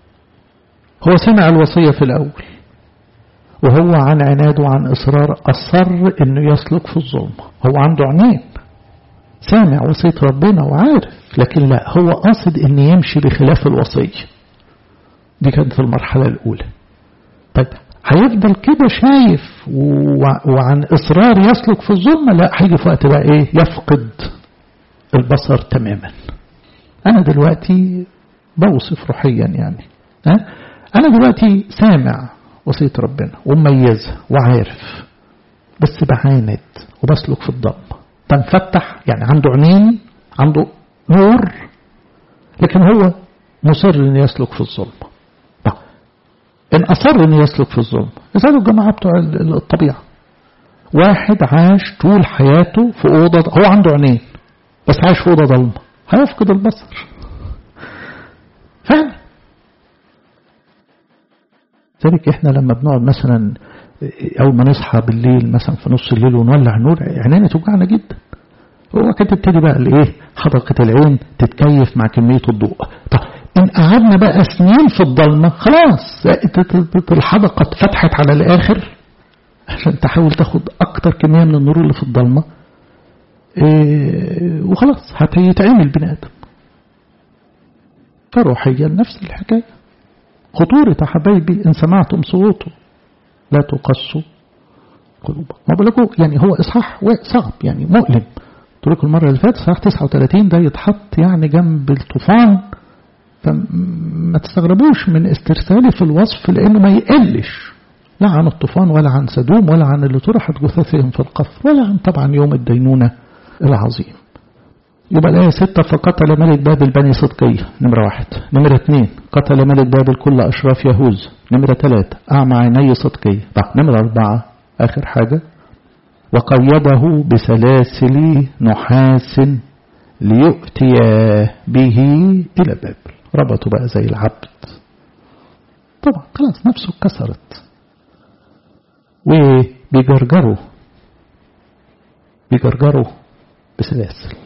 هو سمع الوصية في الاول وهو عن عناد وعن اصرار اصر انه يسلك في الظلم هو عنده عنين سامع وصية ربنا وعارف لكن لا هو قاصد ان يمشي بخلاف الوصية دي كانت في المرحلة الاولى طيب هيفضل كده شايف وعن اصرار يسلك في الظلم لا هيجي في وقت بقى ايه يفقد البصر تماما انا دلوقتي بوصف روحيا يعني ها انا دلوقتي سامع وصية ربنا ومميزها وعارف بس بعاند وبسلك في الضم تنفتح يعني عنده عينين عنده نور لكن هو مصر ان يسلك في الظلم طب ان اصر ان يسلك في الظلم يسألوا الجماعة بتوع الطبيعة واحد عاش طول حياته في أوضة هو عنده عينين بس عايش في أوضة ضلمة هيفقد البصر فعلا ذلك احنا لما بنقعد مثلا اول ما نصحى بالليل مثلا في نص الليل ونولع نور عينينا توجعنا جدا هو كانت تبتدي بقى الايه حدقة العين تتكيف مع كمية الضوء طب إن قعدنا بقى سنين في الضلمة خلاص الحدقة اتفتحت على الآخر عشان تحاول تاخد أكتر كمية من النور اللي في الضلمة إيه وخلاص هيتعمل بني آدم فروحيا نفس الحكاية خطورة يا حبايبي إن سمعتم صوته لا تقصوا قلوبكم ما بقول يعني هو إصحاح صعب يعني مؤلم قلت لكم المرة اللي فاتت إصحاح 39 ده يتحط يعني جنب الطوفان فما تستغربوش من استرسالي في الوصف لأنه ما يقلش لا عن الطوفان ولا عن سدوم ولا عن اللي طرحت جثثهم في القفر ولا عن طبعا يوم الدينونة العظيم يبقى الآية ستة فقتل ملك بابل بني صدقية نمرة واحد نمرة اثنين قتل ملك بابل كل أشراف يهوذا نمرة ثلاثة أعمى عيني صدقية نمرة أربعة آخر حاجة وقيده بسلاسل نحاس ليؤتي به إلى بابل ربطوا بقى زي العبد طبعا خلاص نفسه اتكسرت وبيجرجروا بيجرجروا بسلاسل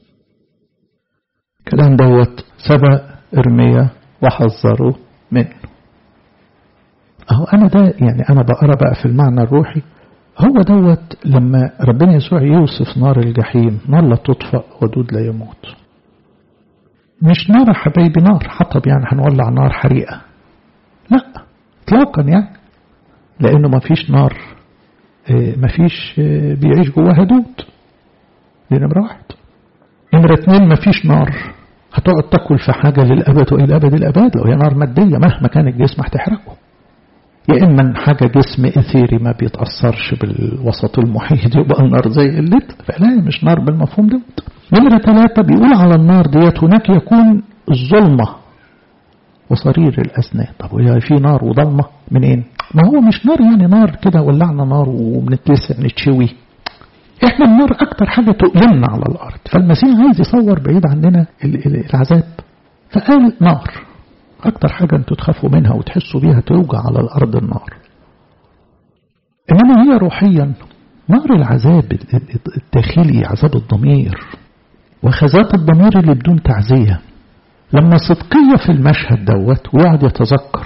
الكلام دوت سبق ارميا وحذروا منه اهو انا ده يعني انا بقرا بقى في المعنى الروحي هو دوت لما ربنا يسوع يوصف نار الجحيم نار لا تطفأ ودود لا يموت مش نار يا حبايبي نار حطب يعني هنولع نار حريقة لا اطلاقا يعني لانه ما فيش نار ما فيش بيعيش جواها دود دي نمرة واحد نمرة اتنين ما فيش نار هتقعد تاكل في حاجة للأبد وإلى أبد الأبد لو هي نار مادية مهما كان الجسم هتحرقه يا إما حاجة جسم إثيري ما بيتأثرش بالوسط المحيط يبقى النار زي قلت فلا مش نار بالمفهوم دوت نمرة ثلاثة بيقول على النار ديت هناك يكون الظلمة وصرير الأسنان طب وهي في نار وضلمة منين؟ ما هو مش نار يعني نار كده ولعنا نار وبنتلسع نتشوي احنا النار اكتر حاجة تؤلمنا على الارض فالمسيح عايز يصور بعيد عننا العذاب فقال نار اكتر حاجة انتوا تخافوا منها وتحسوا بيها توجع على الارض النار انما هي روحيا نار العذاب الداخلي عذاب الضمير وخزات الضمير اللي بدون تعزية لما صدقية في المشهد دوت ويقعد يتذكر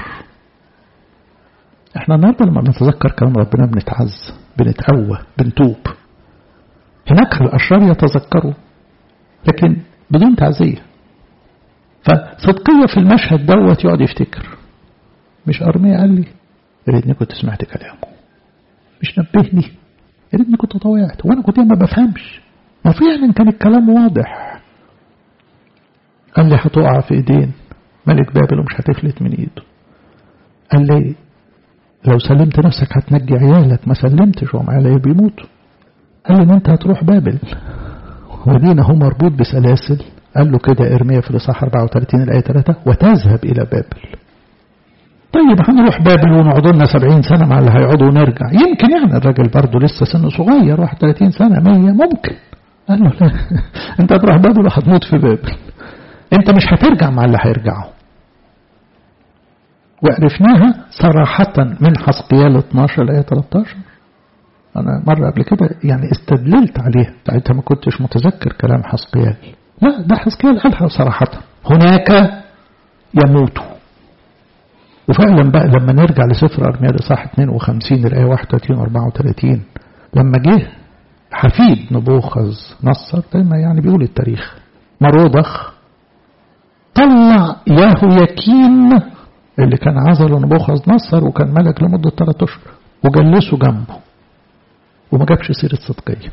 احنا النهارده لما بنتذكر كلام ربنا بنتعز بنتقوى بنتوب هناك الأشرار يتذكروا لكن بدون تعزية فصدقية في المشهد دوت يقعد يفتكر مش أرمية قال لي يا ريتني كنت سمعت كلامه مش نبهني يا ريتني كنت طوعت وانا كنت ما بفهمش ما فعلا كان الكلام واضح قال لي هتقع في ايدين ملك بابل ومش هتفلت من ايده قال لي لو سلمت نفسك هتنجي عيالك ما سلمتش وهم عيالي بيموتوا قال له ان انت هتروح بابل ودينا هو مربوط بسلاسل قال له كده ارميا في الاصحاح 34 الايه 3 وتذهب الى بابل طيب هنروح بابل ونقعد لنا 70 سنه مع اللي هيقعدوا ونرجع يمكن يعني الراجل برضه لسه سنه صغير 31 سنه 100 ممكن قال له لا انت هتروح بابل وهتموت في بابل انت مش هترجع مع اللي هيرجعوا وعرفناها صراحة من حسقيال 12 الآية 13 أنا مرة قبل كده يعني استدللت عليها ساعتها ما كنتش متذكر كلام حسقيال لا ده حسقيال قالها صراحة هناك يموت وفعلا بقى لما نرجع لسفر أرميا صح 52 الآية 31 و 34 لما جه حفيد نبوخذ نصر دايما يعني بيقول التاريخ مرودخ طلع ياهو يكين اللي كان عزله نبوخذ نصر وكان ملك لمدة ثلاثة أشهر وجلسه جنبه وما جابش سيرة صدقية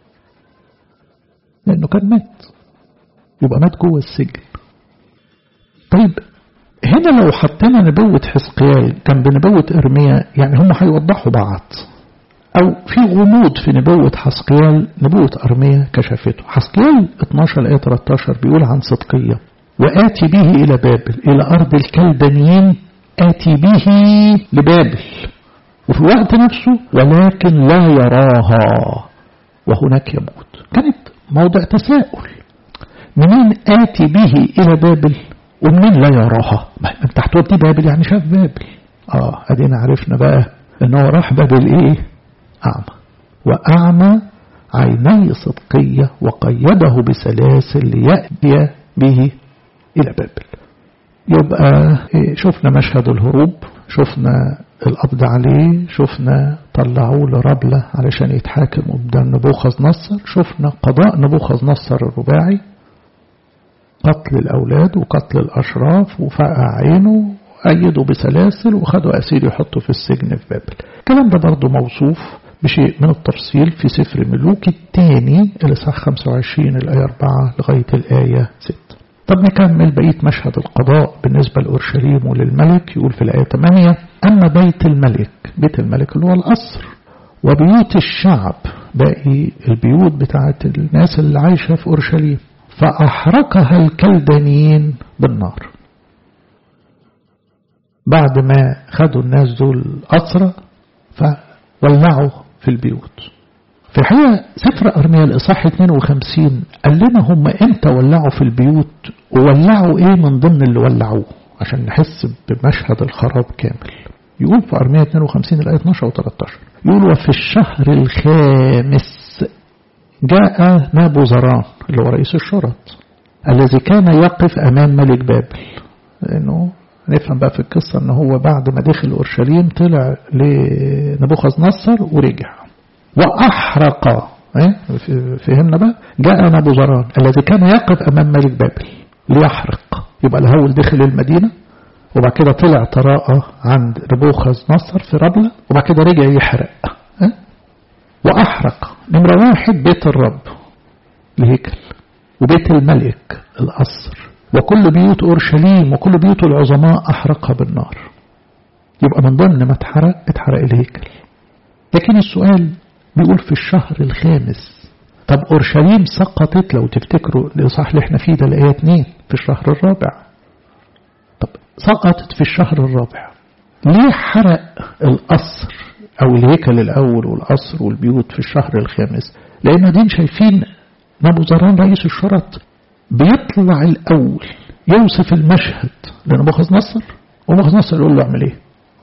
لأنه كان مات يبقى مات جوه السجن طيب هنا لو حطينا نبوة حزقيال جنب نبوة إرميا يعني هم هيوضحوا بعض أو في غموض في نبوة حسقيال نبوة أرميا كشفته حسقيال 12 آية 13 بيقول عن صدقية وآتي به إلى بابل إلى أرض الكلدانيين آتي به لبابل وفي الوقت نفسه ولكن لا يراها وهناك يموت كانت موضع تساؤل منين آتي به إلى بابل ومنين لا يراها ما انت هتودي بابل يعني شاف بابل اه ادينا عرفنا بقى ان هو راح بابل ايه اعمى واعمى عيني صدقية وقيده بسلاسل ليأتي به إلى بابل يبقى شفنا مشهد الهروب شفنا القبض عليه شفنا طلعوه لربلة علشان يتحاكم قدام نبوخذ نصر شفنا قضاء نبوخذ نصر الرباعي قتل الأولاد وقتل الأشراف وفقع عينه أيدوا بسلاسل وخدوا أسير يحطوا في السجن في بابل الكلام ده برضه موصوف بشيء من التفصيل في سفر ملوك الثاني الإصحاح 25 الآية 4 لغاية الآية 6 طب نكمل بقية مشهد القضاء بالنسبة لأورشليم وللملك يقول في الآية 8 أما بيت الملك بيت الملك اللي هو القصر وبيوت الشعب باقي البيوت بتاعت الناس اللي عايشة في أورشليم فأحرقها الكلدانيين بالنار بعد ما خدوا الناس دول أسرى فولعوا في البيوت في الحقيقة سفر أرميا الإصحاح 52 قال لنا هم إمتى ولعوا في البيوت وولعوا إيه من ضمن اللي ولعوه عشان نحس بمشهد الخراب كامل يقول في أرميا 52 الآية 12 و 13 يقول وفي الشهر الخامس جاء نابو زران اللي هو رئيس الشرط الذي كان يقف أمام ملك بابل لأنه نفهم بقى في القصة أنه هو بعد ما دخل أورشليم طلع لنبوخذ نصر ورجع وأحرق فهمنا بقى جاء نبو زران الذي كان يقف أمام ملك بابل ليحرق يبقى الأول دخل المدينة وبعد كده طلع طراءة عند نبوخذ نصر في ربلة وبعد كده رجع يحرق وأحرق نمرة واحد بيت الرب الهيكل وبيت الملك القصر وكل بيوت أورشليم وكل بيوت العظماء أحرقها بالنار يبقى من ضمن ما اتحرق اتحرق الهيكل لكن السؤال بيقول في الشهر الخامس طب أورشليم سقطت لو تفتكروا الإصحاح اللي احنا فيه ده الآية 2 في الشهر الرابع طب سقطت في الشهر الرابع ليه حرق القصر أو الهيكل الأول والقصر والبيوت في الشهر الخامس لأن دين شايفين نبو زران رئيس الشرط بيطلع الأول يوصف المشهد لنبوخذ نصر ونبوخذ نصر يقول له اعمل ايه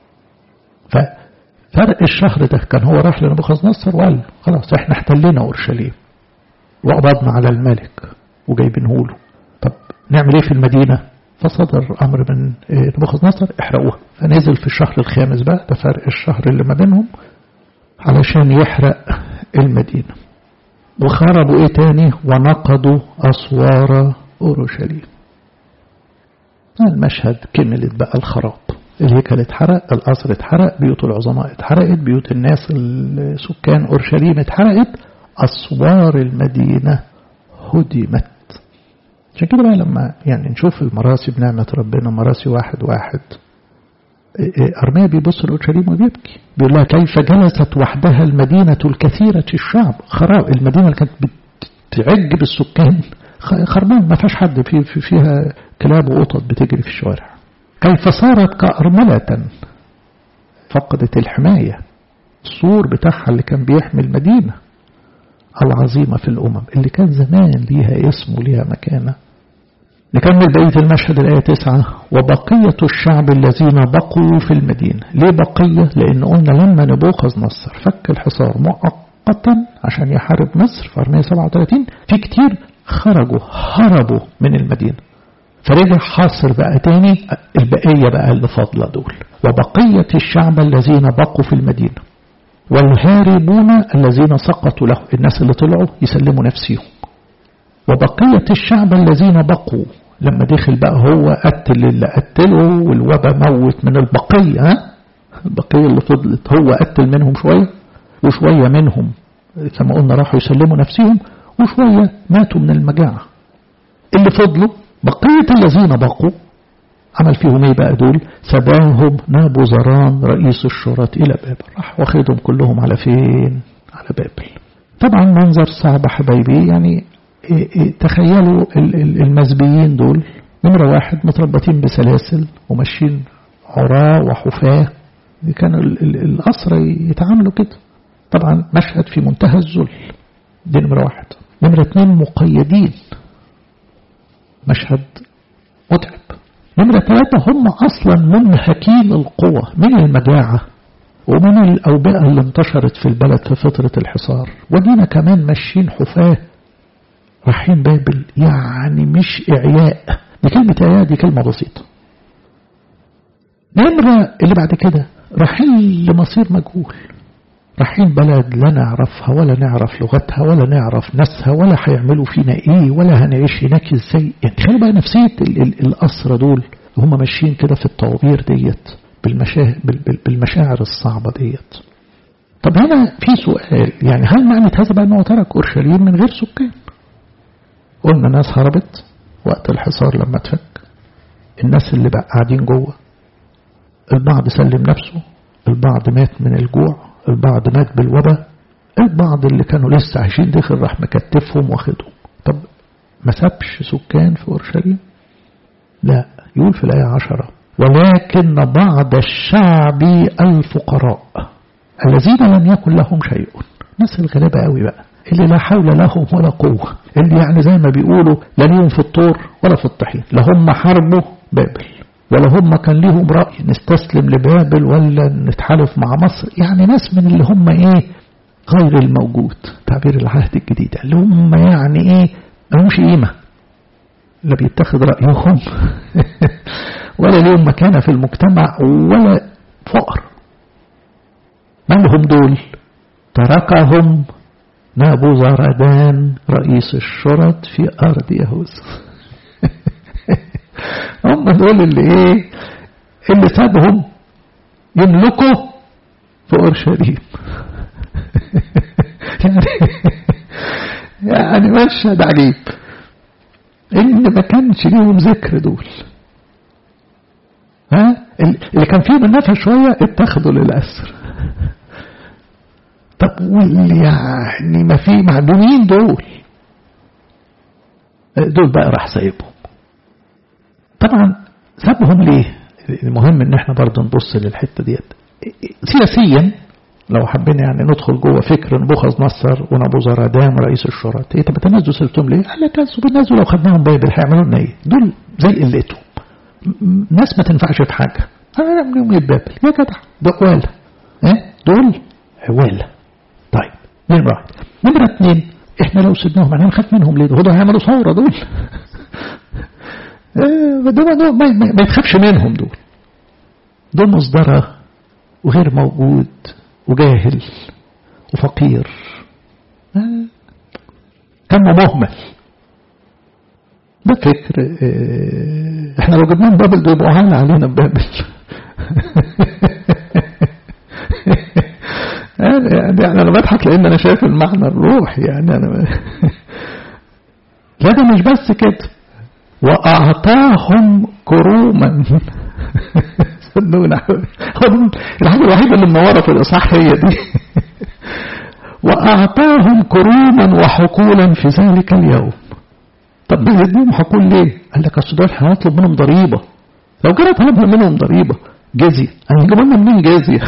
ففرق الشهر ده كان هو راح لنبوخذ نصر وقال خلاص احنا احتلينا اورشليم وقبضنا على الملك وجايبينه له طب نعمل ايه في المدينه فصدر امر من نبوخذ نصر احرقوها فنزل في الشهر الخامس بقى ده فرق الشهر اللي ما بينهم علشان يحرق المدينه وخربوا ايه تاني ونقضوا اسوار اورشليم المشهد كملت بقى الخراب الهيكل اتحرق القصر اتحرق بيوت العظماء اتحرقت بيوت الناس السكان اورشليم اتحرقت اسوار المدينه هدمت عشان كده بقى لما يعني نشوف المراسي بنعمة ربنا مراسي واحد واحد أرميا بيبص لأورشليم وبيبكي بيقول لها كيف جلست وحدها المدينة الكثيرة الشعب خراب المدينة اللي كانت بتعج بالسكان خربان ما فيهاش حد في في فيها كلاب وقطط بتجري في الشوارع كيف صارت كأرملة فقدت الحماية السور بتاعها اللي كان بيحمي المدينة العظيمة في الأمم اللي كان زمان ليها اسم وليها مكانة نكمل بقية المشهد الآية 9 وبقية الشعب الذين بقوا في المدينة ليه بقية؟ لأن قلنا لما نبوخذ نصر فك الحصار مؤقتا عشان يحارب مصر في 437 في كتير خرجوا هربوا من المدينة فرجع حاصر بقى تاني البقية بقى اللي فاضلة دول وبقية الشعب الذين بقوا في المدينة والهاربون الذين سقطوا له الناس اللي طلعوا يسلموا نفسهم وبقية الشعب الذين بقوا لما دخل بقى هو قتل اللي قتله والوبا موت من البقية ها البقية اللي فضلت هو قتل منهم شوية وشوية منهم كما قلنا راحوا يسلموا نفسهم وشوية ماتوا من المجاعة اللي فضلوا بقية الذين بقوا عمل فيهم ايه بقى دول سباهم نابو زران رئيس الشرط الى بابل راح واخدهم كلهم على فين على بابل طبعا منظر صعب حبايبي يعني إيه إيه تخيلوا المزبيين دول نمرة واحد متربطين بسلاسل وماشيين عراة وحفاة كانوا الأسرى يتعاملوا كده طبعا مشهد في منتهى الذل دي نمرة واحد نمرة اتنين مقيدين مشهد متعب نمرة ثلاثة هم أصلا منهكين القوة من المجاعة ومن الأوبئة اللي انتشرت في البلد في فترة الحصار ودينا كمان ماشيين حفاة رايحين بابل يعني مش إعياء دي كلمة إعياء دي كلمة بسيطة نمرة اللي بعد كده رايحين لمصير مجهول رايحين بلد لا نعرفها ولا نعرف لغتها ولا نعرف ناسها ولا هيعملوا فينا ايه ولا هنعيش هناك ازاي يعني تخيلوا بقى نفسية الأسرة دول هم ماشيين كده في الطوابير ديت بالمشاعر, بالمشاعر الصعبة ديت طب هنا في سؤال يعني هل معنى هذا بقى أنه ترك أورشليم من غير سكان قلنا ناس هربت وقت الحصار لما اتفك الناس اللي بقى قاعدين جوه البعض سلم نفسه البعض مات من الجوع البعض مات بالوباء البعض اللي كانوا لسه عايشين داخل راح مكتفهم واخدهم طب ما سابش سكان في أورشليم لا يقول في الآية عشرة ولكن بعض الشعب الفقراء الذين لم يكن لهم شيء ناس الغلابة قوي بقى اللي لا حول لهم ولا قوة اللي يعني زي ما بيقولوا لا ليهم في الطور ولا في الطحين لا هم حاربوا بابل ولا هم كان ليهم رأي نستسلم لبابل ولا نتحالف مع مصر يعني ناس من اللي هم ايه غير الموجود تعبير العهد الجديد اللي هم يعني ايه ملهمش قيمة لا بيتخذ رأيهم ولا ليهم مكانة في المجتمع ولا فقر من هم دول تركهم نابو زردان رئيس الشرط في أرض يهوذا هم دول اللي ايه اللي سابهم يملكوا في اورشليم يعني يعني مشهد عجيب ان ما كانش ليهم ذكر دول ها اللي كان فيهم النفع شويه اتخذوا للاسر طب واللي يعني ما في معدومين دول دول بقى راح سايبهم طبعا سابهم ليه المهم ان احنا برضه نبص للحته ديت سياسيا لو حبينا يعني ندخل جوه فكر نبوخذ نصر ونبو زرادان رئيس الشرط ايه طب تنزلوا سبتهم ليه؟ قال لك بنزلوا لو خدناهم بابل هيعملوا لنا ايه؟ دول زي قلتهم ناس ما تنفعش في حاجه هنعملهم ايه بابل يا جدع ده عواله ايه دول عواله طيب نمرة واحد نمرة اثنين احنا لو سيبناهم احنا هنخاف منهم ليه؟ دول هيعملوا ثوره دول دول, دول ما, ما يتخافش منهم دول دول مصدرة وغير موجود وجاهل وفقير كان مهمل ده فكر احنا لو جبناهم بابل دول يبقوا عالة علينا ببابل يعني, يعني انا بضحك لان انا شايف المعنى الروحي يعني انا لا ده مش بس كده وأعطاهم كروما صدقونا الحاجة الوحيدة اللي منورة في الإصحاح هي دي وأعطاهم كروما وحقولا في ذلك اليوم طب بيديهم حقول ليه؟ قال لك أصل دول هنطلب منهم ضريبة لو كنا طلبنا منهم ضريبة جزية هنجيب لنا منين جزية؟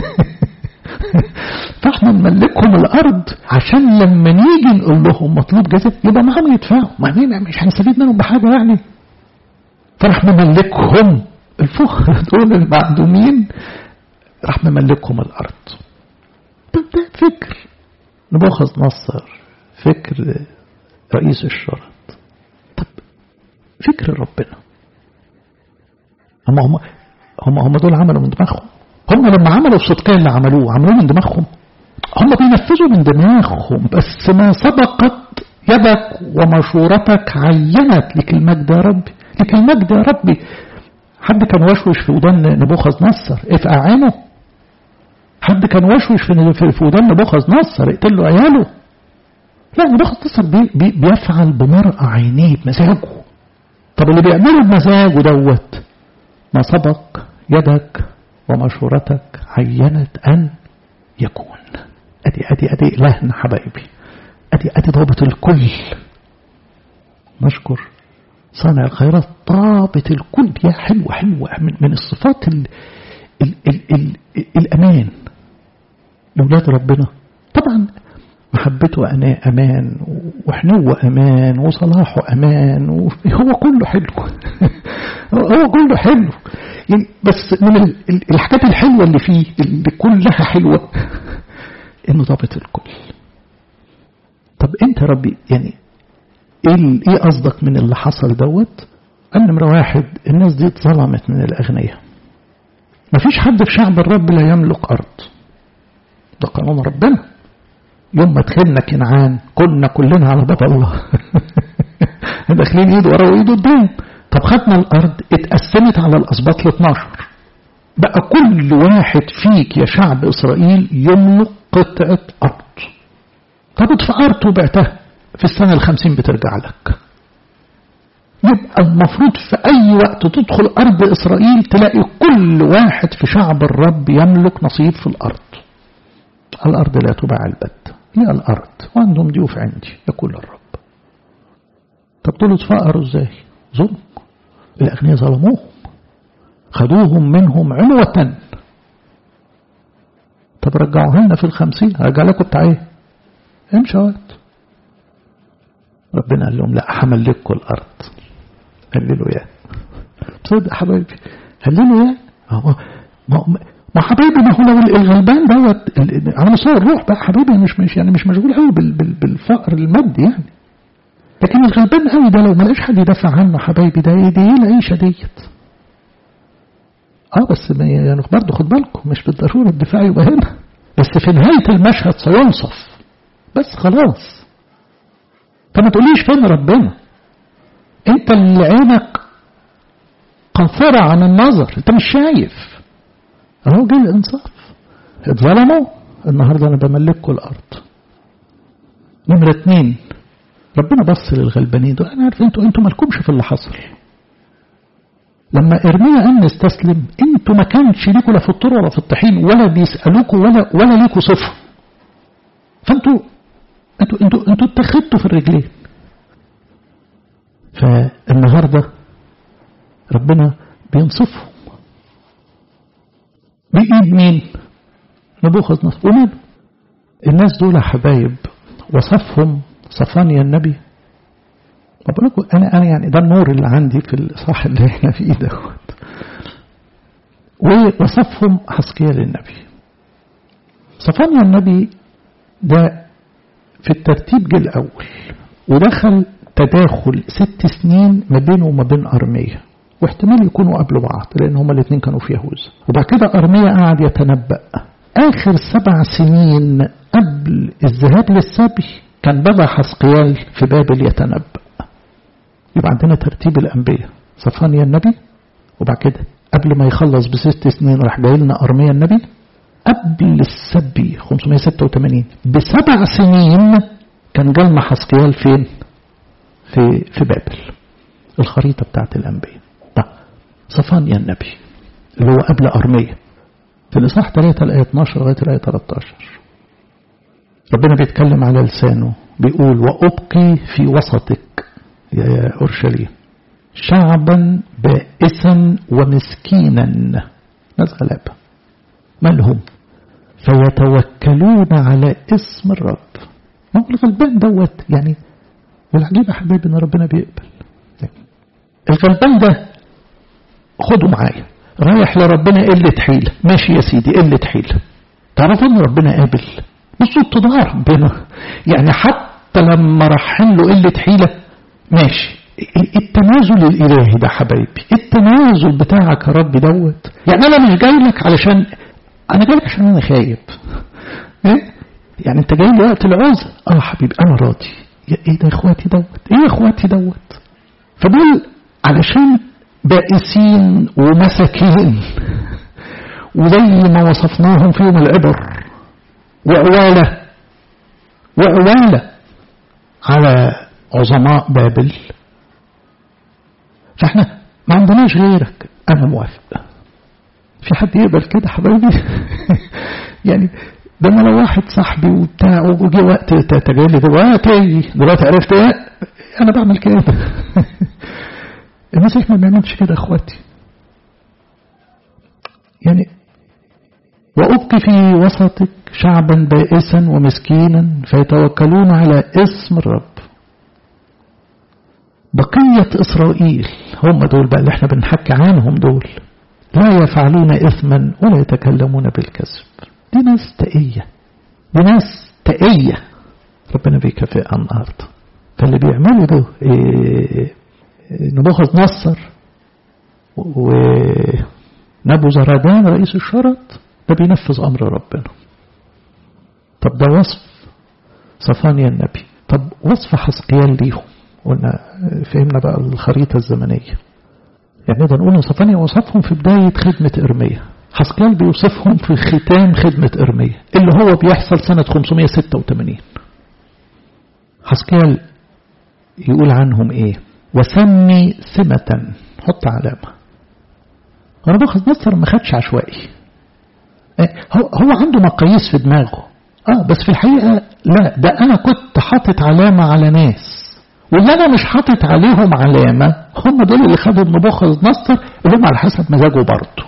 فاحنا نملكهم الارض عشان لما نيجي نقول لهم مطلوب جزاء يبقى معاهم يدفعوا ما مش هنستفيد منهم بحاجه يعني فراح مملكهم الفقراء دول المعدومين راح مملكهم الارض طب ده فكر نبوخذ نصر فكر رئيس الشرط طب فكر ربنا هم هم هم هم دول عملوا من دماغهم هم لما عملوا الصدقين اللي عملوه عملوه من دماغهم هم بينفذوا من دماغهم بس ما سبقت يدك ومشورتك عينت لك المجد يا ربي لك المجد يا ربي حد كان وشوش في ودان نبوخذ نصر افقع عينه حد كان وشوش في في ودان نبوخذ نصر اقتل له عياله لا نبوخذ نصر بي بي بيفعل بمرأة عينيه بمزاجه طب اللي بيعمله بمزاجه دوت ما سبق يدك ومشورتك عينت أن يكون أدي أدي أدي إلهنا حبايبي أدي أدي ضابط الكل نشكر صانع الخيرات ضابط الكل يا حلوة حلوة من, من الصفات ال ال ال ال الأمان لأولاد ربنا طبعا محبته أنا أمان وحنوة أمان وصلاحه أمان هو كله حلو هو كله حلو يعني بس من الحاجات الحلوة اللي فيه اللي كلها حلوة انه ضابط الكل طب انت ربي يعني ايه ايه قصدك من اللي حصل دوت قال نمرة واحد الناس دي اتظلمت من الأغنياء مفيش حد في شعب الرب لا يملك أرض ده قانون ربنا يوم ما دخلنا كنعان كنا كلنا على باب الله داخلين ايد ورا وايد قدام طب خدنا الارض اتقسمت على الاسباط ال 12 بقى كل واحد فيك يا شعب اسرائيل يملك قطعه ارض طب اتفقرت وبعتها في السنه الخمسين بترجع لك يبقى المفروض في أي وقت تدخل أرض إسرائيل تلاقي كل واحد في شعب الرب يملك نصيب في الأرض الأرض لا تباع البت هي الأرض وعندهم ضيوف عندي يقول الرب طب دول اتفقروا ازاي ظلم الأغنياء ظلموهم خدوهم منهم عنوة طب رجعوها لنا في الخمسين هرجع لكم بتاع ايه امشي وقت ربنا قال لهم لا هملككم الأرض هللوا يا تصدق حبايبي هللوا يا ما ما حبايبي ما هو لو الغلبان دوت على مستوى الروح بقى حبايبي مش مش يعني مش مشغول قوي بالفقر المادي يعني لكن الغلبان قوي ده لو ما لقاش حد يدافع عنه حبايبي ده دي ايه العيشه ديت اه بس يعني برضه خد بالكم مش بالضروره الدفاع يبقى هنا بس في نهايه المشهد سينصف بس خلاص فما تقوليش فين ربنا انت اللي عينك قنفرة عن النظر انت مش شايف اهو جه الانصاف اتظلموا النهارده انا بملككم الارض نمرة اتنين ربنا بص للغلبانين دول انا عارف انتوا انتوا مالكمش في اللي حصل لما ارميا ان استسلم انتوا ما كانش ليكوا لا في الطور ولا في الطحين ولا بيسالوكوا ولا ولا ليكوا صفه فانتوا انتوا انتوا انتوا اتخذتوا في الرجلين فالنهارده ربنا بينصفهم بإيد مين؟ نبوخذ نصر ومين؟ الناس دول حبايب وصفهم صفانيا النبي بقول لكم انا انا يعني ده النور اللي عندي في الاصحاح اللي احنا فيه دوت ووصفهم حسكيال النبي صفانيا النبي ده في الترتيب جه الاول ودخل تداخل ست سنين ما بينه وما بين أرمية واحتمال يكونوا قبل بعض لأن هما الاثنين كانوا في يهوذا وبعد كده أرمية قعد يتنبأ آخر سبع سنين قبل الذهاب للسبي كان بدأ حسقيال في بابل يتنبأ يبقى عندنا ترتيب الأنبياء صفانيا النبي وبعد كده قبل ما يخلص بست سنين راح جاي لنا أرميا النبي قبل السبي 586 بسبع سنين كان جالنا حسقيال فين؟ في في بابل الخريطة بتاعت الأنبياء طيب صفانيا النبي اللي هو قبل أرمية في الإصحاح 3 الآية 12 لغاية الآية 13 ربنا بيتكلم على لسانه بيقول وأبقي في وسطك يا أورشليم شعبا بائسا ومسكينا ناس غلابة مالهم فيتوكلون على اسم الرب ما هو الغلبان دوت يعني والعجيب يا حبيبي ان ربنا بيقبل الغلبان ده خده معايا رايح لربنا قلة حيلة ماشي يا سيدي قلة حيلة تعرفوا ان ربنا قابل بصوا اتضاع ربنا يعني حتى لما رحن له قلة حيلة ماشي التنازل الالهي ده حبايبي التنازل بتاعك يا رب دوت يعني انا مش جاي لك علشان انا جاي لك عشان انا خايب ايه يعني انت جاي لي وقت العوزة اه حبيبي انا راضي ايه ده يا اخواتي دوت ايه يا اخواتي دوت فدول علشان بائسين ومساكين وزي ما وصفناهم في يوم العبر وعوالة وعوالة على عظماء بابل فاحنا ما عندناش غيرك انا موافق في حد يقبل كده حبايبي يعني ده انا لو واحد صاحبي وبتاع وجي وقت تجالي دلوقتي دلوقتي عرفت ايه انا بعمل كده المسيح ما بيعملش كده اخواتي يعني وأبقي في وسطك شعبا بائسا ومسكينا فيتوكلون على اسم الرب بقية إسرائيل هم دول بقى اللي احنا بنحكي عنهم دول لا يفعلون إثما ولا يتكلمون بالكذب دي ناس تقية دي ناس تقية ربنا بيكافئها النهاردة فاللي بيعملوا ده إيه نبوخذ نصر و نبو زردان رئيس الشرط ده بينفذ أمر ربنا طب ده وصف صفانيا النبي طب وصف حسقيال ليهم قلنا فهمنا بقى الخريطة الزمنية يعني نقدر نقول صفانيا وصفهم في بداية خدمة إرميا حسقيال بيوصفهم في ختام خدمة إرميا اللي هو بيحصل سنة 586 حسقيال يقول عنهم إيه وسمي سمة حط علامة أنا باخذ نصر ما خدش عشوائي هو, هو عنده مقاييس في دماغه اه بس في الحقيقة لا ده أنا كنت حاطط علامة على ناس واللي أنا مش حاطط عليهم علامة هم دول اللي خدوا نبوخذ نصر اللي هم على حسب مزاجه برضه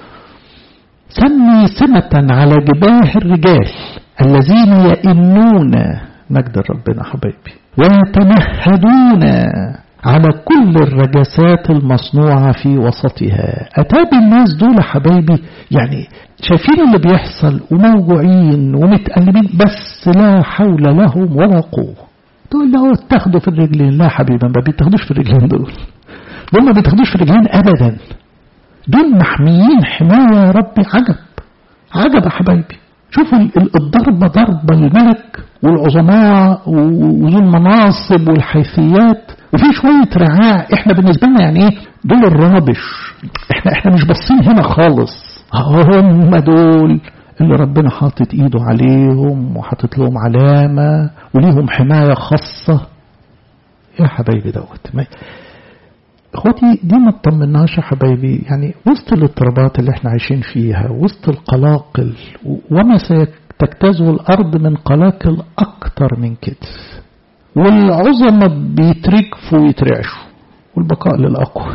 سمي سمة على جباه الرجال الذين يئنون مجد ربنا حبايبي ويتمهدون على كل الرجسات المصنوعة في وسطها أتابي الناس دول حبايبي يعني شايفين اللي بيحصل وموجوعين ومتألمين بس لا حول لهم ولا قوة تقول له اتخذوا في الرجلين لا حبيبا ما بيتاخدوش في الرجلين دول دول ما بيتاخدوش في الرجلين أبدا دول محميين حماية يا ربي عجب عجب يا حبايبي شوفوا الضربة ضربة الملك والعظماء وذو المناصب والحيثيات وفي شوية رعاع احنا بالنسبة لنا يعني ايه دول الرابش احنا احنا مش باصين هنا خالص هم دول اللي ربنا حاطط ايده عليهم وحاطط لهم علامة وليهم حماية خاصة يا حبايبي دوت اخواتي دي ما تطمناش يا حبايبي يعني وسط الاضطرابات اللي احنا عايشين فيها وسط القلاقل وما ستجتازه الارض من قلاقل اكتر من كده والعظمة بيتركفوا ويترعشوا والبقاء للأقوى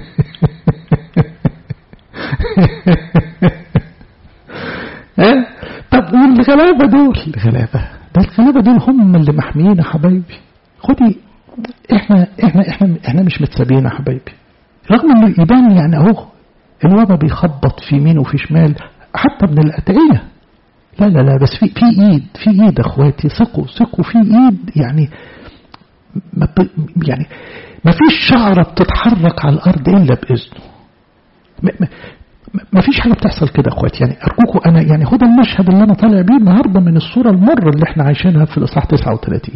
طب والغلابة دول الغلابة ده الغلابة دول هم اللي محميين يا حبايبي خدي احنا احنا احنا احنا مش متسابين يا حبايبي رغم انه يبان يعني اهو الوبا بيخبط في يمين وفي شمال حتى من الأتقية لا لا لا بس في في ايد في ايد اخواتي ثقوا ثقوا في ايد يعني ما يعني ما فيش شعرة بتتحرك على الأرض إلا بإذنه ما, ما, ما فيش حاجة بتحصل كده أخواتي يعني أرجوكم أنا يعني خد المشهد اللي أنا طالع بيه النهاردة من الصورة المرة اللي احنا عايشينها في الإصحاح 39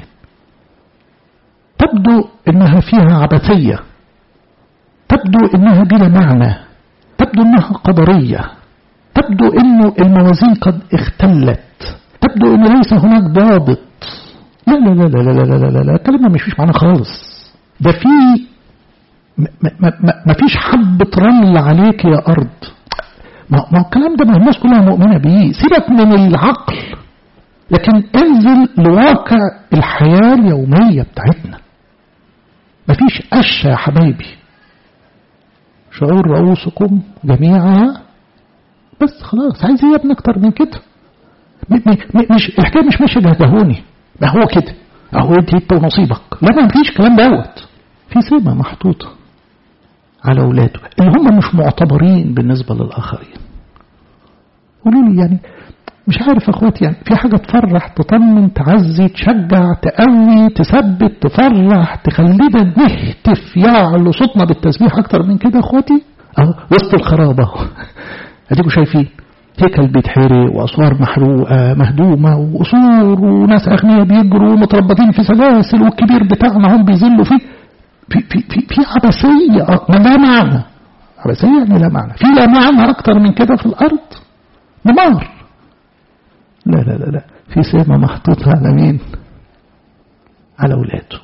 تبدو إنها فيها عبثية تبدو إنها بلا معنى تبدو إنها قدرية تبدو إنه الموازين قد اختلت تبدو إنه ليس هناك ضابط لا لا لا لا لا لا لا لا لا الكلام ده مش فيش معانا خالص ده في ما, ما, ما, ما فيش حبة رمل عليك يا أرض ما, ما الكلام ده ما الناس كلها مؤمنة بيه سيبك من العقل لكن انزل لواقع الحياة اليومية بتاعتنا ما فيش قشة يا حبايبي شعور رؤوسكم جميعها بس خلاص عايز ايه يا ابني اكتر من كده مش الحكايه مش ماشيه جهدهوني ما هو كده اهو انت انت ونصيبك لا ما فيش كلام دوت في سمه محطوطه على اولاده اللي هم مش معتبرين بالنسبه للاخرين قولوا لي يعني مش عارف اخواتي يعني في حاجه تفرح تطمن تعزي تشجع تقوي تثبت تفرح تخلينا نهتف يعلو صوتنا بالتسبيح اكتر من كده اخواتي اهو وسط الخراب اهو اديكم شايفين هيكل بيتحرق واسوار محروقه مهدومه وقصور وناس اغنياء بيجروا متربطين في سلاسل والكبير بتاعنا هم بيذلوا فيه في في في, في عبثيه ما لا معنى عبثيه يعني لا معنى في لا معنى اكتر من كده في الارض دمار لا لا لا لا في سمه محطوطه على مين؟ على اولاده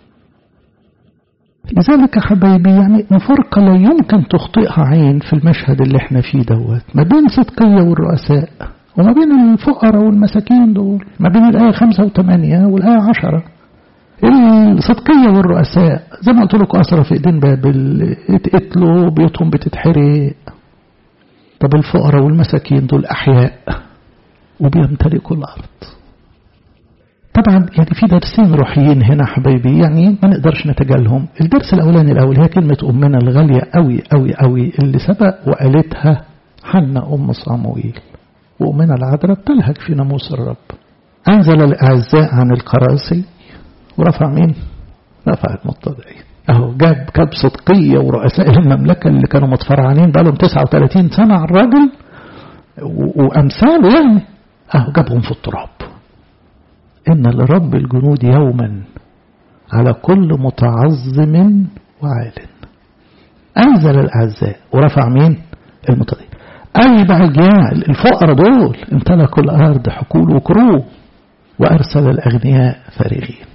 لذلك يا حبايبي يعني مفارقة لا يمكن تخطئها عين في المشهد اللي احنا فيه دوت ما بين صدقية والرؤساء وما بين الفقراء والمساكين دول ما بين الآية خمسة وثمانية والآية عشرة الصدقية والرؤساء زي ما قلت لكم أسرى في إيدين بابل اتقتلوا بيوتهم بتتحرق طب الفقراء والمساكين دول أحياء وبيمتلكوا الأرض طبعا يعني في درسين روحيين هنا حبايبي يعني ما نقدرش نتجاهلهم الدرس الاولاني الاول هي كلمه امنا الغاليه قوي قوي قوي اللي سبق وقالتها حنا ام صامويل وامنا العذراء بتلهج في ناموس الرب انزل الاعزاء عن القراصي ورفع مين؟ رفع المتضعين اهو جاب جاب صدقية ورؤساء المملكة اللي كانوا متفرعنين بقالهم 39 سنة على الراجل وأمثاله يعني اهو جابهم في التراب إن لرب الجنود يوما على كل متعظم وعال أنزل الأعزاء ورفع مين المتضيق أي بقى الجياع الفقراء دول امتلكوا الأرض حقول وكروب وأرسل الأغنياء فارغين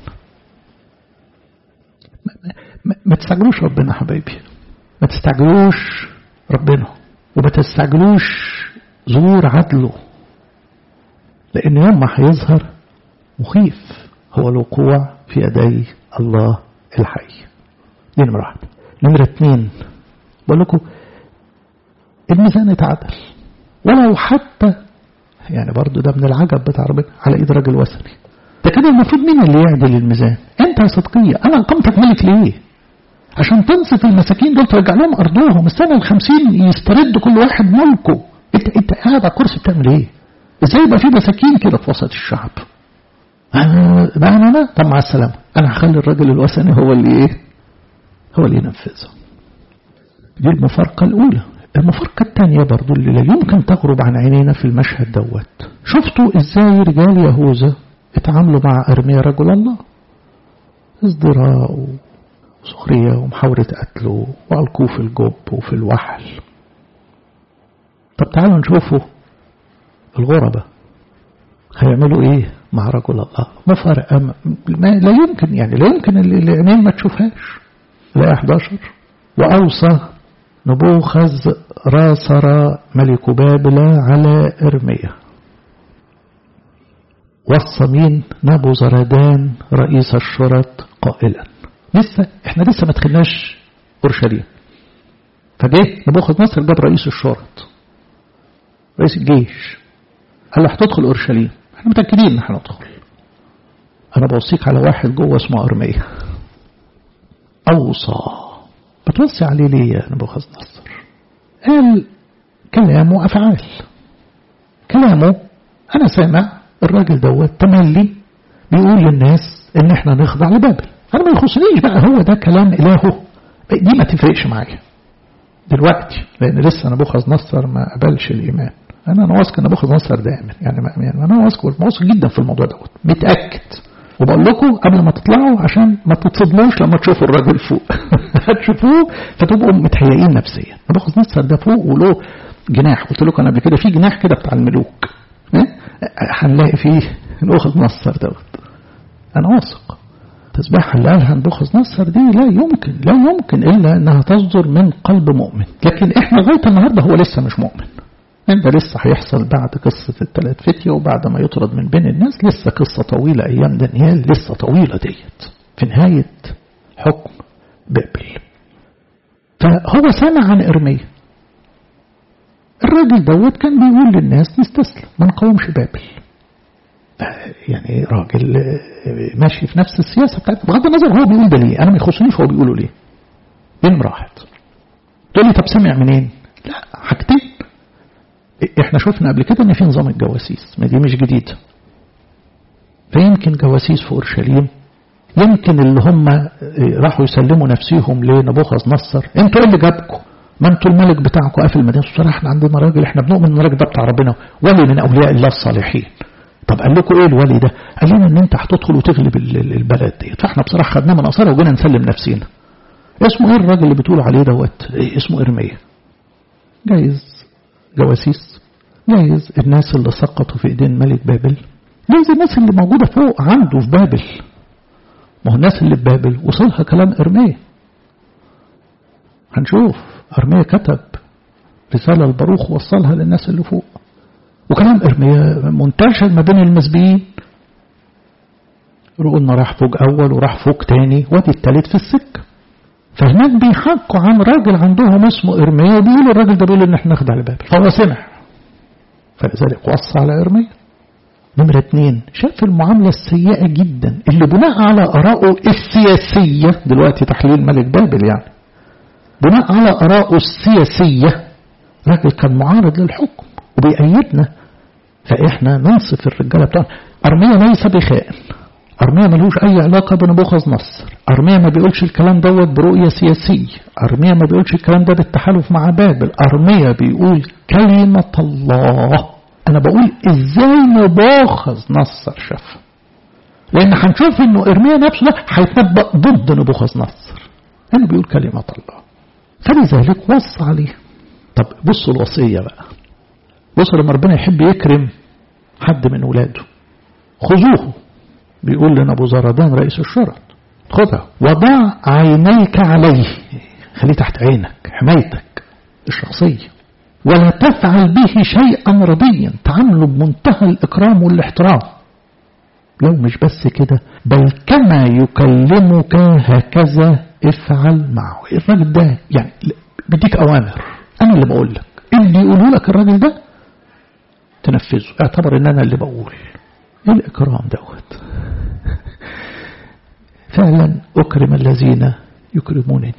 ما تستعجلوش ربنا حبايبي ما تستعجلوش ربنا وما تستعجلوش ظهور عدله لأن يوم ما هيظهر مخيف هو الوقوع في يدي الله الحي دي نمرة واحد نمرة اتنين بقول لكم الميزان اتعدل ولو حتى يعني برضو ده من العجب بتاع ربنا على ايد راجل وثني ده كده المفروض مين اللي يعدل الميزان انت يا صدقية انا اقامتك ملك ليه عشان تنصف المساكين دول ترجع لهم ارضهم السنة الخمسين يسترد كل واحد ملكه انت انت قاعد على الكرسي بتعمل ايه ازاي يبقى في مساكين كده في وسط الشعب انا بقى انا طب مع السلامة انا هخلي الراجل الوثني هو اللي ايه هو اللي ينفذه دي المفارقة الاولى المفارقة الثانية برضو اللي لا يمكن تغرب عن عينينا في المشهد دوت شفتوا ازاي رجال يهوذا اتعاملوا مع ارميا رجل الله ازدراء وسخرية ومحاولة قتله وألقوه في الجب وفي الوحل طب تعالوا نشوفوا الغربة هيعملوا ايه مع رجل الله مفارقة ما لا يمكن يعني لا يمكن العينين ما تشوفهاش لا 11 وأوصى نبوخذ راسر ملك بابل على إرميا وصى مين نبو زردان رئيس الشرط قائلا لسه احنا لسه ما دخلناش اورشليم فجه نبوخذ نصر جاب رئيس الشرط رئيس الجيش قال له هتدخل اورشليم احنا متاكدين ان هندخل انا بوصيك على واحد جوه اسمه ارميه اوصى بتوصي عليه ليه يا نبوخذ نصر قال كلام وافعال كلامه انا سامع الراجل دوت تملي بيقول للناس ان احنا نخضع لبابل انا ما يخصنيش بقى هو ده كلام الهه دي ما تفرقش معايا دلوقتي لان لسه نبوخذ نصر ما قبلش الايمان انا انا واثق ان نبوخذ نصر ده امن يعني, يعني انا واثق واثق جدا في الموضوع دوت متاكد وبقول لكم قبل ما تطلعوا عشان ما تتصدموش لما تشوفوا الراجل فوق هتشوفوه فتبقوا متهيئين نفسيا نبوخذ نصر ده فوق وله جناح قلت لكم انا قبل كده في جناح كده بتاع الملوك هنلاقي فيه نبوخذ نصر دوت انا واثق التسبيحة اللي قالها نبوخذ نصر دي لا يمكن لا يمكن إلا أنها تصدر من قلب مؤمن لكن إحنا لغاية النهاردة هو لسه مش مؤمن ده لسه هيحصل بعد قصة الثلاث فتية وبعد ما يطرد من بين الناس لسه قصة طويلة أيام دانيال لسه طويلة ديت في نهاية حكم بابل فهو سمع عن إرميا الراجل دوت كان بيقول للناس نستسلم ما نقاومش بابل يعني راجل ماشي في نفس السياسة بتاعته بغض النظر هو بيقول ده ليه أنا ما يخصنيش هو بيقوله ليه دي راحت تقول لي طب سمع منين لا حاجتين احنا شفنا قبل كده ان في نظام الجواسيس ما دي مش جديدة فيمكن جواسيس في اورشليم يمكن اللي هم راحوا يسلموا نفسيهم لنبوخذ نصر انتوا اللي جابكم ما انتوا الملك بتاعكم قافل المدينه الصراحه احنا عندنا راجل احنا بنؤمن ان الراجل ده بتاع ربنا ولي من اولياء الله الصالحين طب قال لكم ايه الولي ده قال لنا ان انت هتدخل وتغلب البلد ديت فاحنا بصراحه خدناه من اثاره وجينا نسلم نفسينا اسمه ايه الراجل اللي بتقولوا عليه دوت إيه اسمه ارميا جايز جواسيس جايز الناس اللي سقطوا في ايدين ملك بابل جايز الناس اللي موجوده فوق عنده في بابل ما هو الناس اللي في بابل وصلها كلام ارميا هنشوف ارميا كتب رساله لباروخ وصلها للناس اللي فوق وكلام ارميا منتشر ما بين المسبيين قلنا راح فوق اول وراح فوق تاني وادي التالت في السكه فهناك بيحكوا عن راجل عندهم اسمه ارميا وبيقولوا الراجل ده بيقول ان احنا نخدع لبابل فهو سمع فلذلك وصى على ارميا نمرة اتنين شاف المعاملة السيئة جدا اللي بناء على آرائه السياسية دلوقتي تحليل ملك بابل يعني بناء على آرائه السياسية راجل كان معارض للحكم وبيأيدنا فإحنا ننصف الرجالة بتاعنا أرميا ليس بخائن أرميا ملوش أي علاقة بنبوخذ نصر أرميا ما بيقولش الكلام دوت برؤية سياسية أرميا ما بيقولش الكلام ده بالتحالف مع بابل أرميا بيقول كلمة الله أنا بقول إزاي نبوخذ نصر شاف لأن هنشوف إنه إرميا نفسه ده هيتنبأ ضد نبوخذ نصر هنا بيقول كلمة الله فلذلك وصى عليه طب بصوا الوصية بقى بصوا لما ربنا يحب يكرم حد من ولاده خذوه بيقول لنبو زردان رئيس الشرط خذها وضع عينيك عليه خليه تحت عينك حمايتك الشخصية ولا تفعل به شيئا رضيا تعامله بمنتهى الإكرام والاحترام لو مش بس كده بل كما يكلمك هكذا افعل معه الراجل ده يعني بديك أوامر أنا اللي بقول لك اللي يقوله لك الراجل ده تنفذه اعتبر ان انا اللي بقول ايه الاكرام دوت فعلا اكرم الذين يكرمونني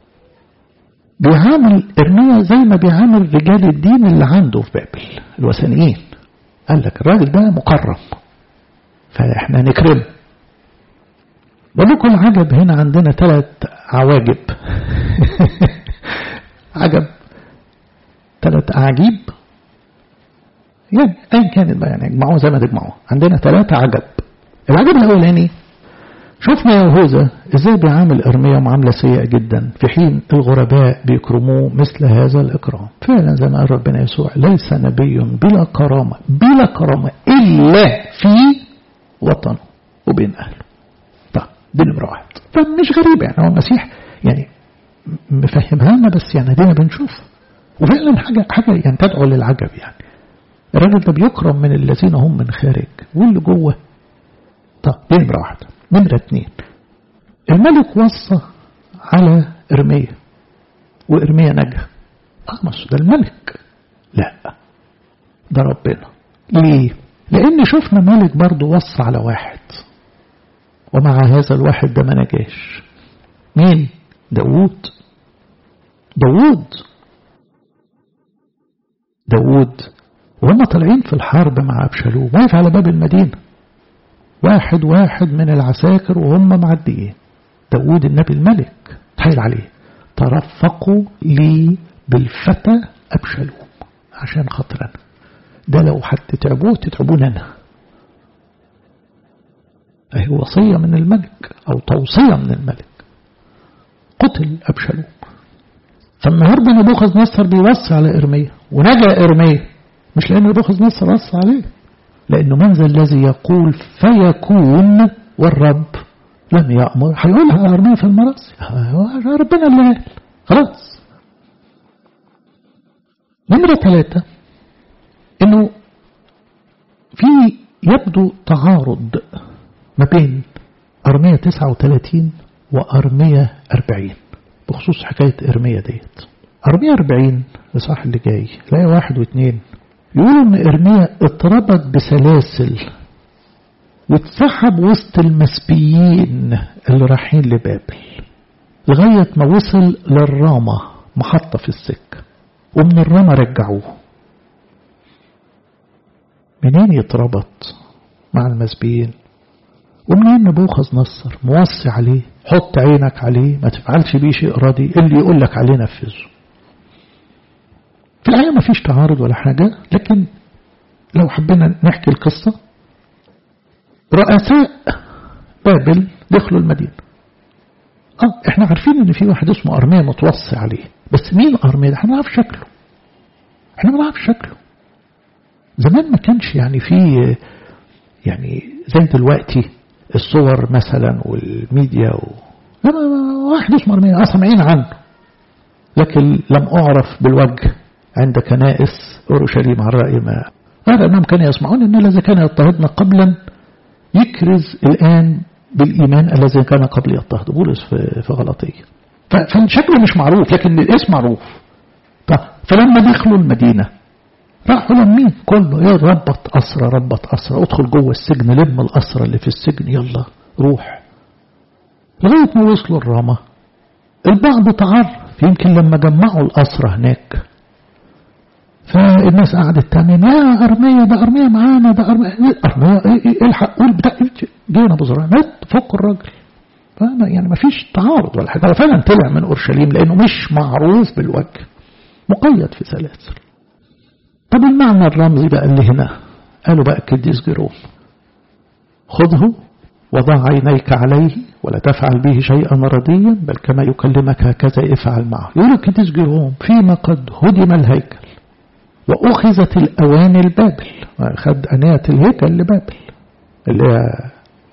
بيعامل ارميا زي ما بيعامل رجال الدين اللي عنده في بابل الوثنيين قال لك الراجل ده مكرم فاحنا نكرمه بقول لكم العجب هنا عندنا ثلاث عواجب عجب ثلاث أعاجيب يعني أيا كانت بقى يعني اجمعوها زي ما تجمعوها عندنا ثلاثة عجب العجب الأولاني شفنا يهوذا ازاي بيعامل ارميا معاملة سيئة جدا في حين الغرباء بيكرموه مثل هذا الإكرام فعلا زي ما قال ربنا يسوع ليس نبي بلا كرامة بلا كرامة إلا في وطنه وبين أهله طب دي نمرة واحد فمش غريبة يعني هو المسيح يعني مفهمها لنا بس يعني دينا بنشوف وفعلا حاجة حاجة يعني تدعو للعجب يعني الراجل ده بيكرم من الذين هم من خارج واللي جوه طب دي نمرة واحدة نمرة اتنين الملك وصى على إرميا وإرميا نجا أغمس ده الملك لا ده ربنا ليه لأن شفنا ملك برضه وصى على واحد ومع هذا الواحد ده ما نجاش مين داوود داوود داوود وهم طالعين في الحرب مع أبشالوم واقف على باب المدينة واحد واحد من العساكر وهم معديين داود النبي الملك تحيل عليه ترفقوا لي بالفتى أبشالوم عشان خاطرنا ده لو حد تعبوه تتعبون أنا أهي وصية من الملك أو توصية من الملك قتل أبشالوم فالنهاردة نبوخذ نصر بيوصي على إرميا ونجا إرميا مش لأن نبوخذ نصر وصى عليه لأنه من ذا الذي يقول فيكون والرب لم يأمر هيقولها أرميا في المراسي ربنا اللي قال خلاص نمرة ثلاثة إنه في يبدو تعارض ما بين أرمية 39 وأرمية 40 بخصوص حكاية إرمية ديت أرمية 40 الإصحاح اللي جاي لا واحد واثنين يقولوا ان ارميا اتربط بسلاسل واتسحب وسط المسبيين اللي رايحين لبابل لغاية ما وصل للرامة محطة في السكة ومن الرامة رجعوه منين يتربط مع المسبيين ومنين نبوخذ نصر موصي عليه حط عينك عليه ما تفعلش بيه شيء راضي اللي يقول لك عليه نفذه في الحقيقة ما فيش تعارض ولا حاجة لكن لو حبينا نحكي القصة رؤساء بابل دخلوا المدينة اه احنا عارفين ان في واحد اسمه ارميا متوصي عليه بس مين ارميا ده احنا ما نعرف شكله احنا ما نعرف شكله زمان ما كانش يعني في يعني زي دلوقتي الصور مثلا والميديا و... لما واحد اسمه ارميا سامعين عنه لكن لم اعرف بالوجه عند كنائس أورشليم على رأي ما قال أنهم كانوا يسمعون أن الذي كان يضطهدنا قبلا يكرز الآن بالإيمان الذي كان قبل يضطهد بولس في غلطية فالشكل مش معروف لكن الاسم معروف فلما دخلوا المدينة راحوا لمين كله يا ربط أسرة ربط أسرة ادخل جوه السجن لم الأسرة اللي في السجن يلا روح لغاية ما وصلوا الرامة البعض تعرف يمكن لما جمعوا الأسرة هناك فالناس قعدت تعمل يا أرمية ده أرمية معانا ده أرمية أرمية الحق قول بتاع جه نبو زرع مات فوق الراجل فأنا يعني ما فيش تعارض ولا حاجة فعلا طلع من أورشليم لأنه مش معروف بالوجه مقيد في سلاسل طب المعنى الرمزي بقى اللي هنا قالوا بقى القديس جيروم خذه وضع عينيك عليه ولا تفعل به شيئا رديا بل كما يكلمك هكذا افعل معه يقول القديس جيروم فيما قد هدم الهيكل وأخذت الأواني البابل خد أنية الهيكل لبابل اللي هي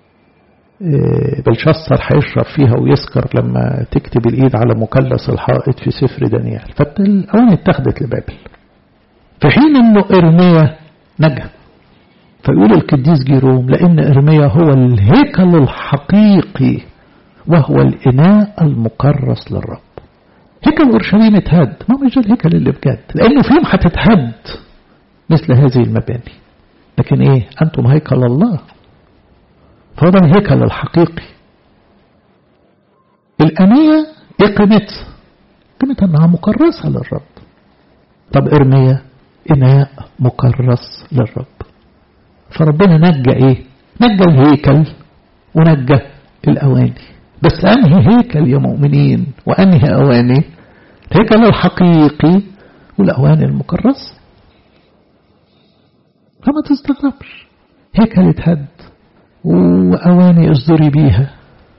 بلشسر هيشرب فيها ويسكر لما تكتب الإيد على مثلث الحائط في سفر دانيال فالأواني اتخذت لبابل في حين أنه إرميا نجا فيقول القديس جيروم لأن إرميا هو الهيكل الحقيقي وهو الإناء المكرس للرب هيكل أورشليم اتهد ما مش الهيكل اللي بجد لأنه فيهم هتتهد مثل هذه المباني لكن إيه أنتم هيكل الله فهو ده الهيكل الحقيقي الأنية إيه قيمتها؟ قيمتها أنها مكرسة للرب طب إرميا إناء مكرس للرب فربنا نجى إيه؟ نجى الهيكل ونجى الأواني بس أنهي هيكل يا مؤمنين وأنهي أواني الهيكل الحقيقي والأواني المكرسة فما تستغربش هيكل اتهد وأواني اصدري بيها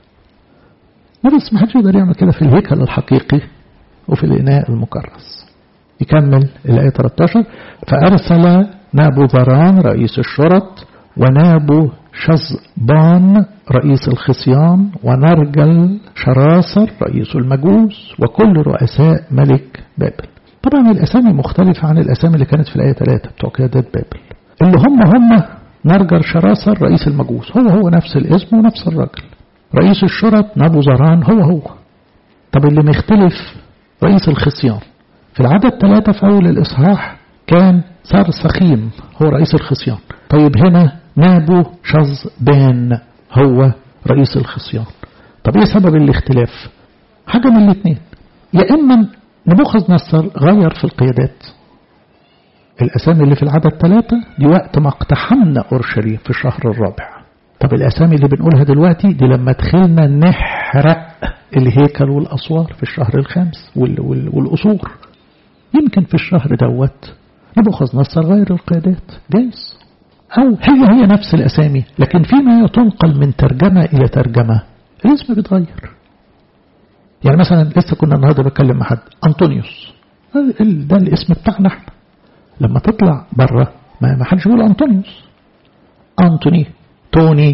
ما بس ما حدش يقدر يعمل كده في الهيكل الحقيقي وفي الإناء المكرس يكمل الآية 13 فأرسل نابو ذران رئيس الشرط ونابو شزبان رئيس الخصيان ونرجل شراصر رئيس المجوس وكل رؤساء ملك بابل طبعا الأسامي مختلفة عن الأسامي اللي كانت في الآية 3 بتوع قيادات بابل اللي هم هم نرجل شراصر رئيس المجوس هو هو نفس الاسم ونفس الرجل رئيس الشرط نابو زران هو هو طب اللي مختلف رئيس الخصيان في العدد ثلاثة في أول الإصحاح كان صار سخيم هو رئيس الخصيان طيب هنا نابو شزبان هو رئيس الخصيان طب ايه سبب الاختلاف حاجة من الاثنين يا إما نبوخذ نصر غير في القيادات الأسامي اللي في العدد ثلاثة دي وقت ما اقتحمنا أورشليم في الشهر الرابع طب الأسامي اللي بنقولها دلوقتي دي لما دخلنا نحرق الهيكل والأسوار في الشهر الخامس وال وال والأسور يمكن في الشهر دوت نبوخذ نصر غير القيادات جايز أو هي هي نفس الأسامي لكن فيما تنقل من ترجمة إلى ترجمة الاسم بيتغير يعني مثلا لسه كنا النهارده بتكلم مع حد أنطونيوس ده الاسم بتاعنا احنا لما تطلع بره ما ما حدش يقول أنطونيوس أنتوني توني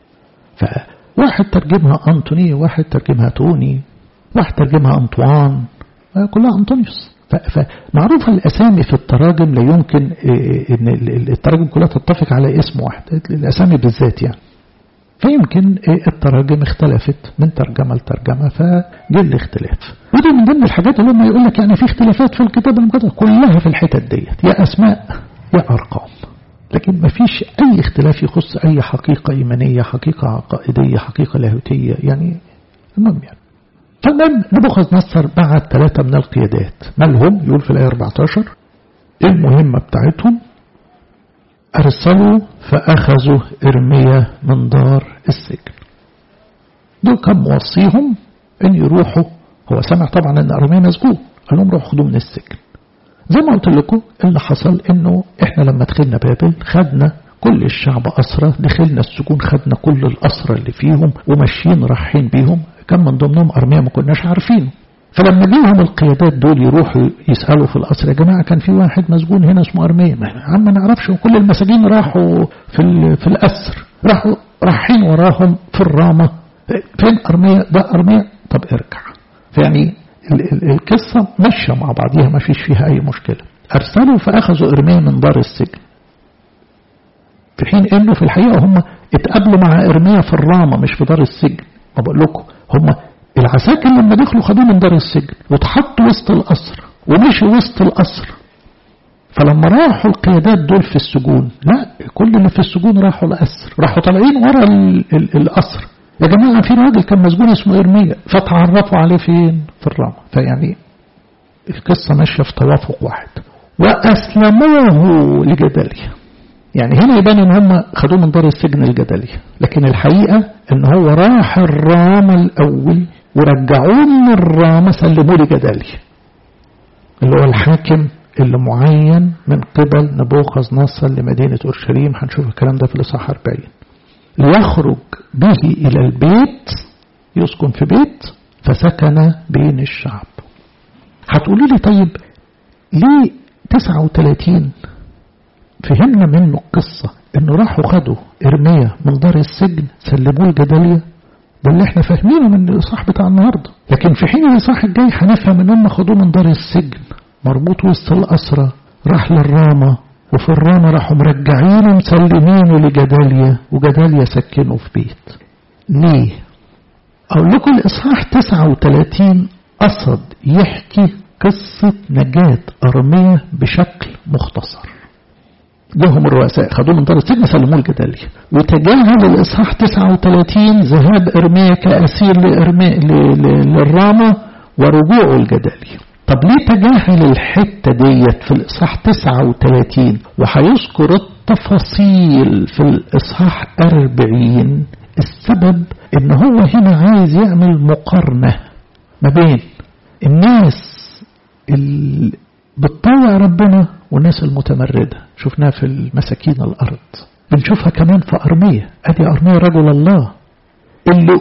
فواحد ترجمها أنتوني واحد ترجمها توني واحد ترجمها أنطوان كلها أنطونيوس فمعروفة الأسامي في التراجم لا يمكن أن التراجم كلها تتفق على اسم واحد الأسامي بالذات يعني فيمكن التراجم اختلفت من ترجمة لترجمة فجه الاختلاف ودي من ضمن الحاجات اللي هم يقول لك يعني في اختلافات في الكتاب المقدس كلها في الحتت ديت يا أسماء يا أرقام لكن ما فيش أي اختلاف يخص أي حقيقة إيمانية حقيقة عقائدية حقيقة لاهوتية يعني المهم يعني فالمهم نبوخذ نصر بعت ثلاثة من القيادات مالهم يقول في الآية 14 المهمة بتاعتهم أرسلوا فأخذوا إرميا من دار السجن دول كان موصيهم أن يروحوا هو سمع طبعا أن إرميا مسجون قال لهم روحوا خدوه من السجن زي ما قلت لكم اللي حصل أنه إحنا لما دخلنا بابل خدنا كل الشعب أسرى دخلنا السجون خدنا كل الأسرى اللي فيهم وماشيين رايحين بيهم كان من ضمنهم أرميا ما كناش عارفينه فلما جيهم القيادات دول يروحوا يسألوا في القصر يا جماعة كان في واحد مسجون هنا اسمه أرميا ما عم ما نعرفش كل المساجين راحوا في في الأسر راحوا رايحين وراهم في الرامة فين أرميا ده أرميا طب ارجع فيعني القصة ماشية مع بعضيها ما فيش فيها أي مشكلة أرسلوا فأخذوا إرميا من دار السجن في حين انه في الحقيقة هم اتقابلوا مع ارميا في الرامة مش في دار السجن ما بقول لكم هم العساكر لما دخلوا خدوه من دار السجن واتحطوا وسط القصر ومشوا وسط القصر فلما راحوا القيادات دول في السجون لا كل اللي في السجون راحوا القصر راحوا طالعين ورا القصر يا جماعة في راجل كان مسجون اسمه إرميا فتعرفوا عليه فين في الرامة فيعني القصة ماشية في توافق واحد وأسلموه لجداليا يعني هنا يبان ان هم خدوه من دار السجن الجدلي لكن الحقيقة ان هو راح الرامة الاول ورجعوه من الرامة سلموه لجدلي اللي هو الحاكم اللي معين من قبل نبوخذ نصر لمدينة أورشليم هنشوف الكلام ده في الإصحاح 40 ليخرج به إلى البيت يسكن في بيت فسكن بين الشعب هتقولوا لي طيب ليه 39 فهمنا منه القصة انه راحوا خدوا ارميا من دار السجن سلموه لجداليا ده اللي احنا فاهمينه من الاصحاح بتاع النهارده لكن في حين الاصحاح الجاي هنفهم ان هم خدوه من دار السجن مربوط وسط الاسرى راح للرامة وفي الرامة راحوا مرجعينه مسلمينه لجداليا وجداليا سكنه في بيت ليه اقول لكم الاصحاح 39 قصد يحكي قصة نجاة أرمية بشكل مختصر جاهم الرؤساء خدوه من دار السجن سلموه لجداليا وتجاهل الإصحاح 39 ذهاب إرميا كأسير لإرميا للرامة ورجوعه لجداليا طب ليه تجاهل الحتة ديت في الإصحاح 39 وهيذكر التفاصيل في الإصحاح 40 السبب إن هو هنا عايز يعمل مقارنة ما بين الناس اللي بتطوع ربنا والناس المتمردة شفناها في المساكين الأرض بنشوفها كمان في أرمية أدي أرمية رجل الله اللي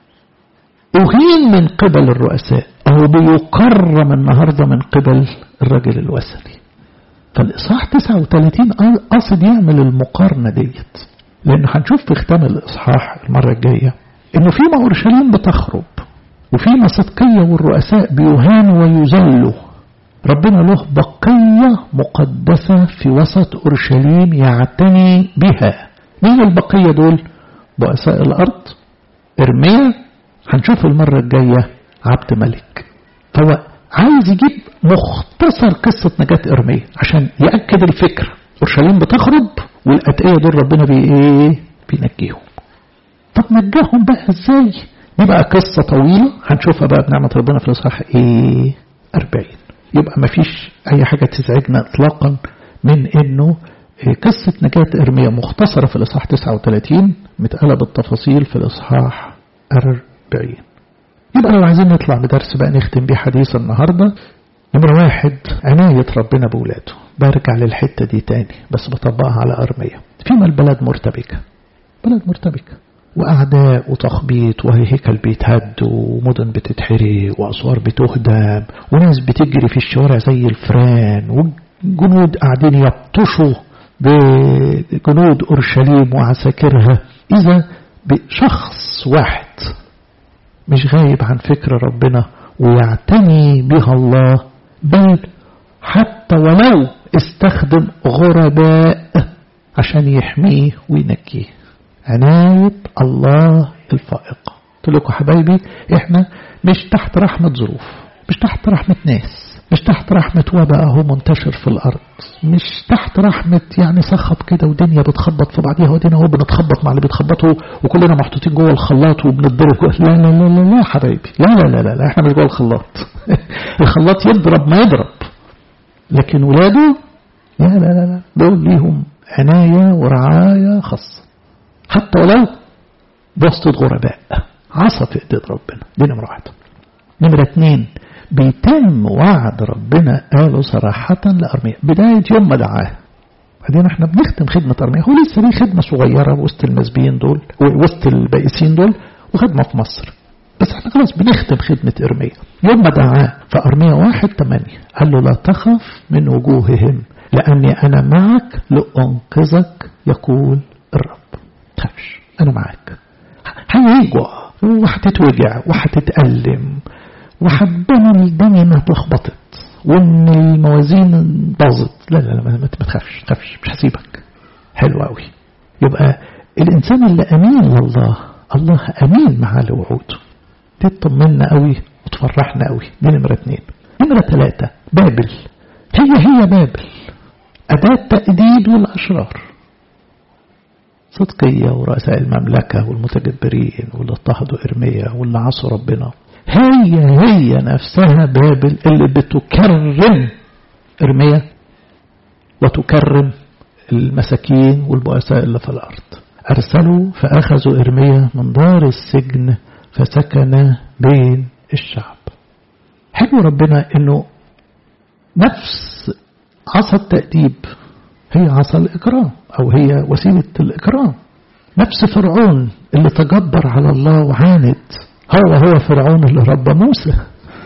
أهين من قبل الرؤساء أو بيكرم النهاردة من قبل الرجل الوثني فالإصحاح 39 قصد يعمل المقارنة ديت لأنه هنشوف في ختام الإصحاح المرة الجاية إنه فيما أورشليم بتخرب وفيما صدقية والرؤساء بيهانوا ويذلوا ربنا له بقية مقدسة في وسط أورشليم يعتني بها مين البقية دول رؤساء الأرض إرميا هنشوف المرة الجاية عبد ملك فهو عايز يجيب مختصر قصة نجاة إرميا عشان يأكد الفكرة أورشليم بتخرب والأتقية دول ربنا بي إيه بينجيهم طب نجاهم بقى إزاي دي بقى قصة طويلة هنشوفها بقى بنعمة ربنا في الإصحاح إيه 40 يبقى ما فيش أي حاجة تزعجنا إطلاقا من إنه قصة نجاة إرميا مختصرة في الإصحاح 39 متقلب التفاصيل في الإصحاح 40 يبقى لو عايزين نطلع بدرس بقى نختم بيه حديث النهاردة نمرة واحد عناية ربنا بولاده برجع للحتة دي تاني بس بطبقها على أرمية فيما البلد مرتبكة بلد مرتبكة وأعداء وتخبيط وهيكل بيتهد ومدن بتتحرق وأسوار بتهدم وناس بتجري في الشوارع زي الفران وجنود قاعدين يبطشوا بجنود أورشليم وعساكرها إذا بشخص واحد مش غايب عن فكر ربنا ويعتني بها الله بل حتى ولو استخدم غرباء عشان يحميه وينجيه عناية الله الفائقة قلت لكم حبايبي احنا مش تحت رحمة ظروف مش تحت رحمة ناس مش تحت رحمة وباء اهو منتشر في الأرض مش تحت رحمة يعني صخب كده ودنيا بتخبط في بعضيها ودينا هو بنتخبط مع اللي بيتخبطوا وكلنا محطوطين جوه الخلاط وبنضرب جوه لا لا لا لا لا حبايبي لا لا لا لا, لا احنا مش جوه الخلاط الخلاط يضرب ما يضرب لكن ولاده لا لا لا لا دول ليهم عناية ورعاية خاصة حتى ولو بوسط غرباء عصا في ايدين ربنا دي نمرة واحدة نمرة اتنين بيتم وعد ربنا قاله صراحة لأرميا بداية يوم ما دعاه بعدين احنا بنختم خدمة أرميا هو لسه ليه خدمة صغيرة وسط المسبيين دول وسط البائسين دول وخدمة في مصر بس احنا خلاص بنختم خدمة إرميا يوم ما دعاه فأرميا واحد تمانية قال له لا تخف من وجوههم لأني أنا معك لأنقذك يقول الرب تخافش أنا معك هيجوا وهتتوجع وهتتألم وحبنا ان الدنيا ما اتلخبطت وان الموازين باظت لا لا لا ما تخافش تخافش مش هسيبك حلو قوي يبقى الانسان اللي امين لله الله امين معاه لوعوده تطمنا قوي وتفرحنا قوي دي نمرة اتنين نمرة ثلاثة بابل هي هي بابل أداة تأديب للأشرار صدقية ورؤساء المملكة والمتجبرين واللي اضطهدوا إرميا واللي عصوا ربنا هي هي نفسها بابل اللي بتكرم إرميا وتكرم المساكين والبؤساء اللي في الأرض أرسلوا فأخذوا إرميا من دار السجن فسكن بين الشعب حلو ربنا أنه نفس عصا التأديب هي عصا الإكرام أو هي وسيلة الإكرام نفس فرعون اللي تجبر على الله وعاند هو هو فرعون اللي ربى موسى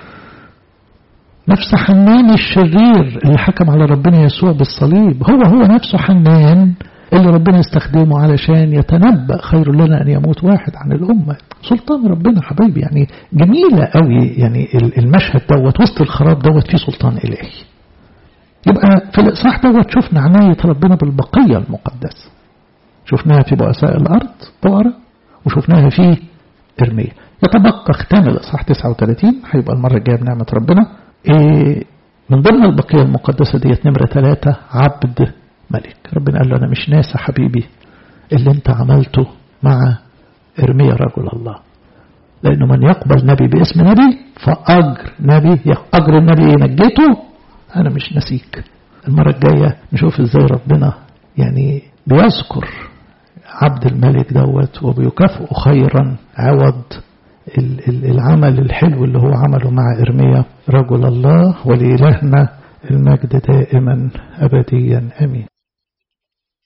نفس حنان الشرير اللي حكم على ربنا يسوع بالصليب هو هو نفسه حنان اللي ربنا يستخدمه علشان يتنبأ خير لنا أن يموت واحد عن الأمة سلطان ربنا حبايبي يعني جميلة قوي يعني المشهد دوت وسط الخراب دوت فيه سلطان إلهي يبقى في الإصحاح دوت شفنا عناية ربنا بالبقية المقدسة شفناها في بؤساء الأرض بقرة وشفناها في إرميا يتبقى ختام الإصحاح 39 هيبقى المرة الجاية بنعمة ربنا إيه من ضمن البقية المقدسة ديت نمرة ثلاثة عبد ملك ربنا قال له أنا مش ناسى حبيبي اللي أنت عملته مع إرميا رجل الله لأنه من يقبل نبي باسم نبي فأجر نبي أجر النبي نجيته أنا مش نسيك المرة الجاية نشوف إزاي ربنا يعني بيذكر عبد الملك دوت وبيكافئه خيرا عوض العمل الحلو اللي هو عمله مع إرميا رجل الله ولإلهنا المجد دائما أبديا أمين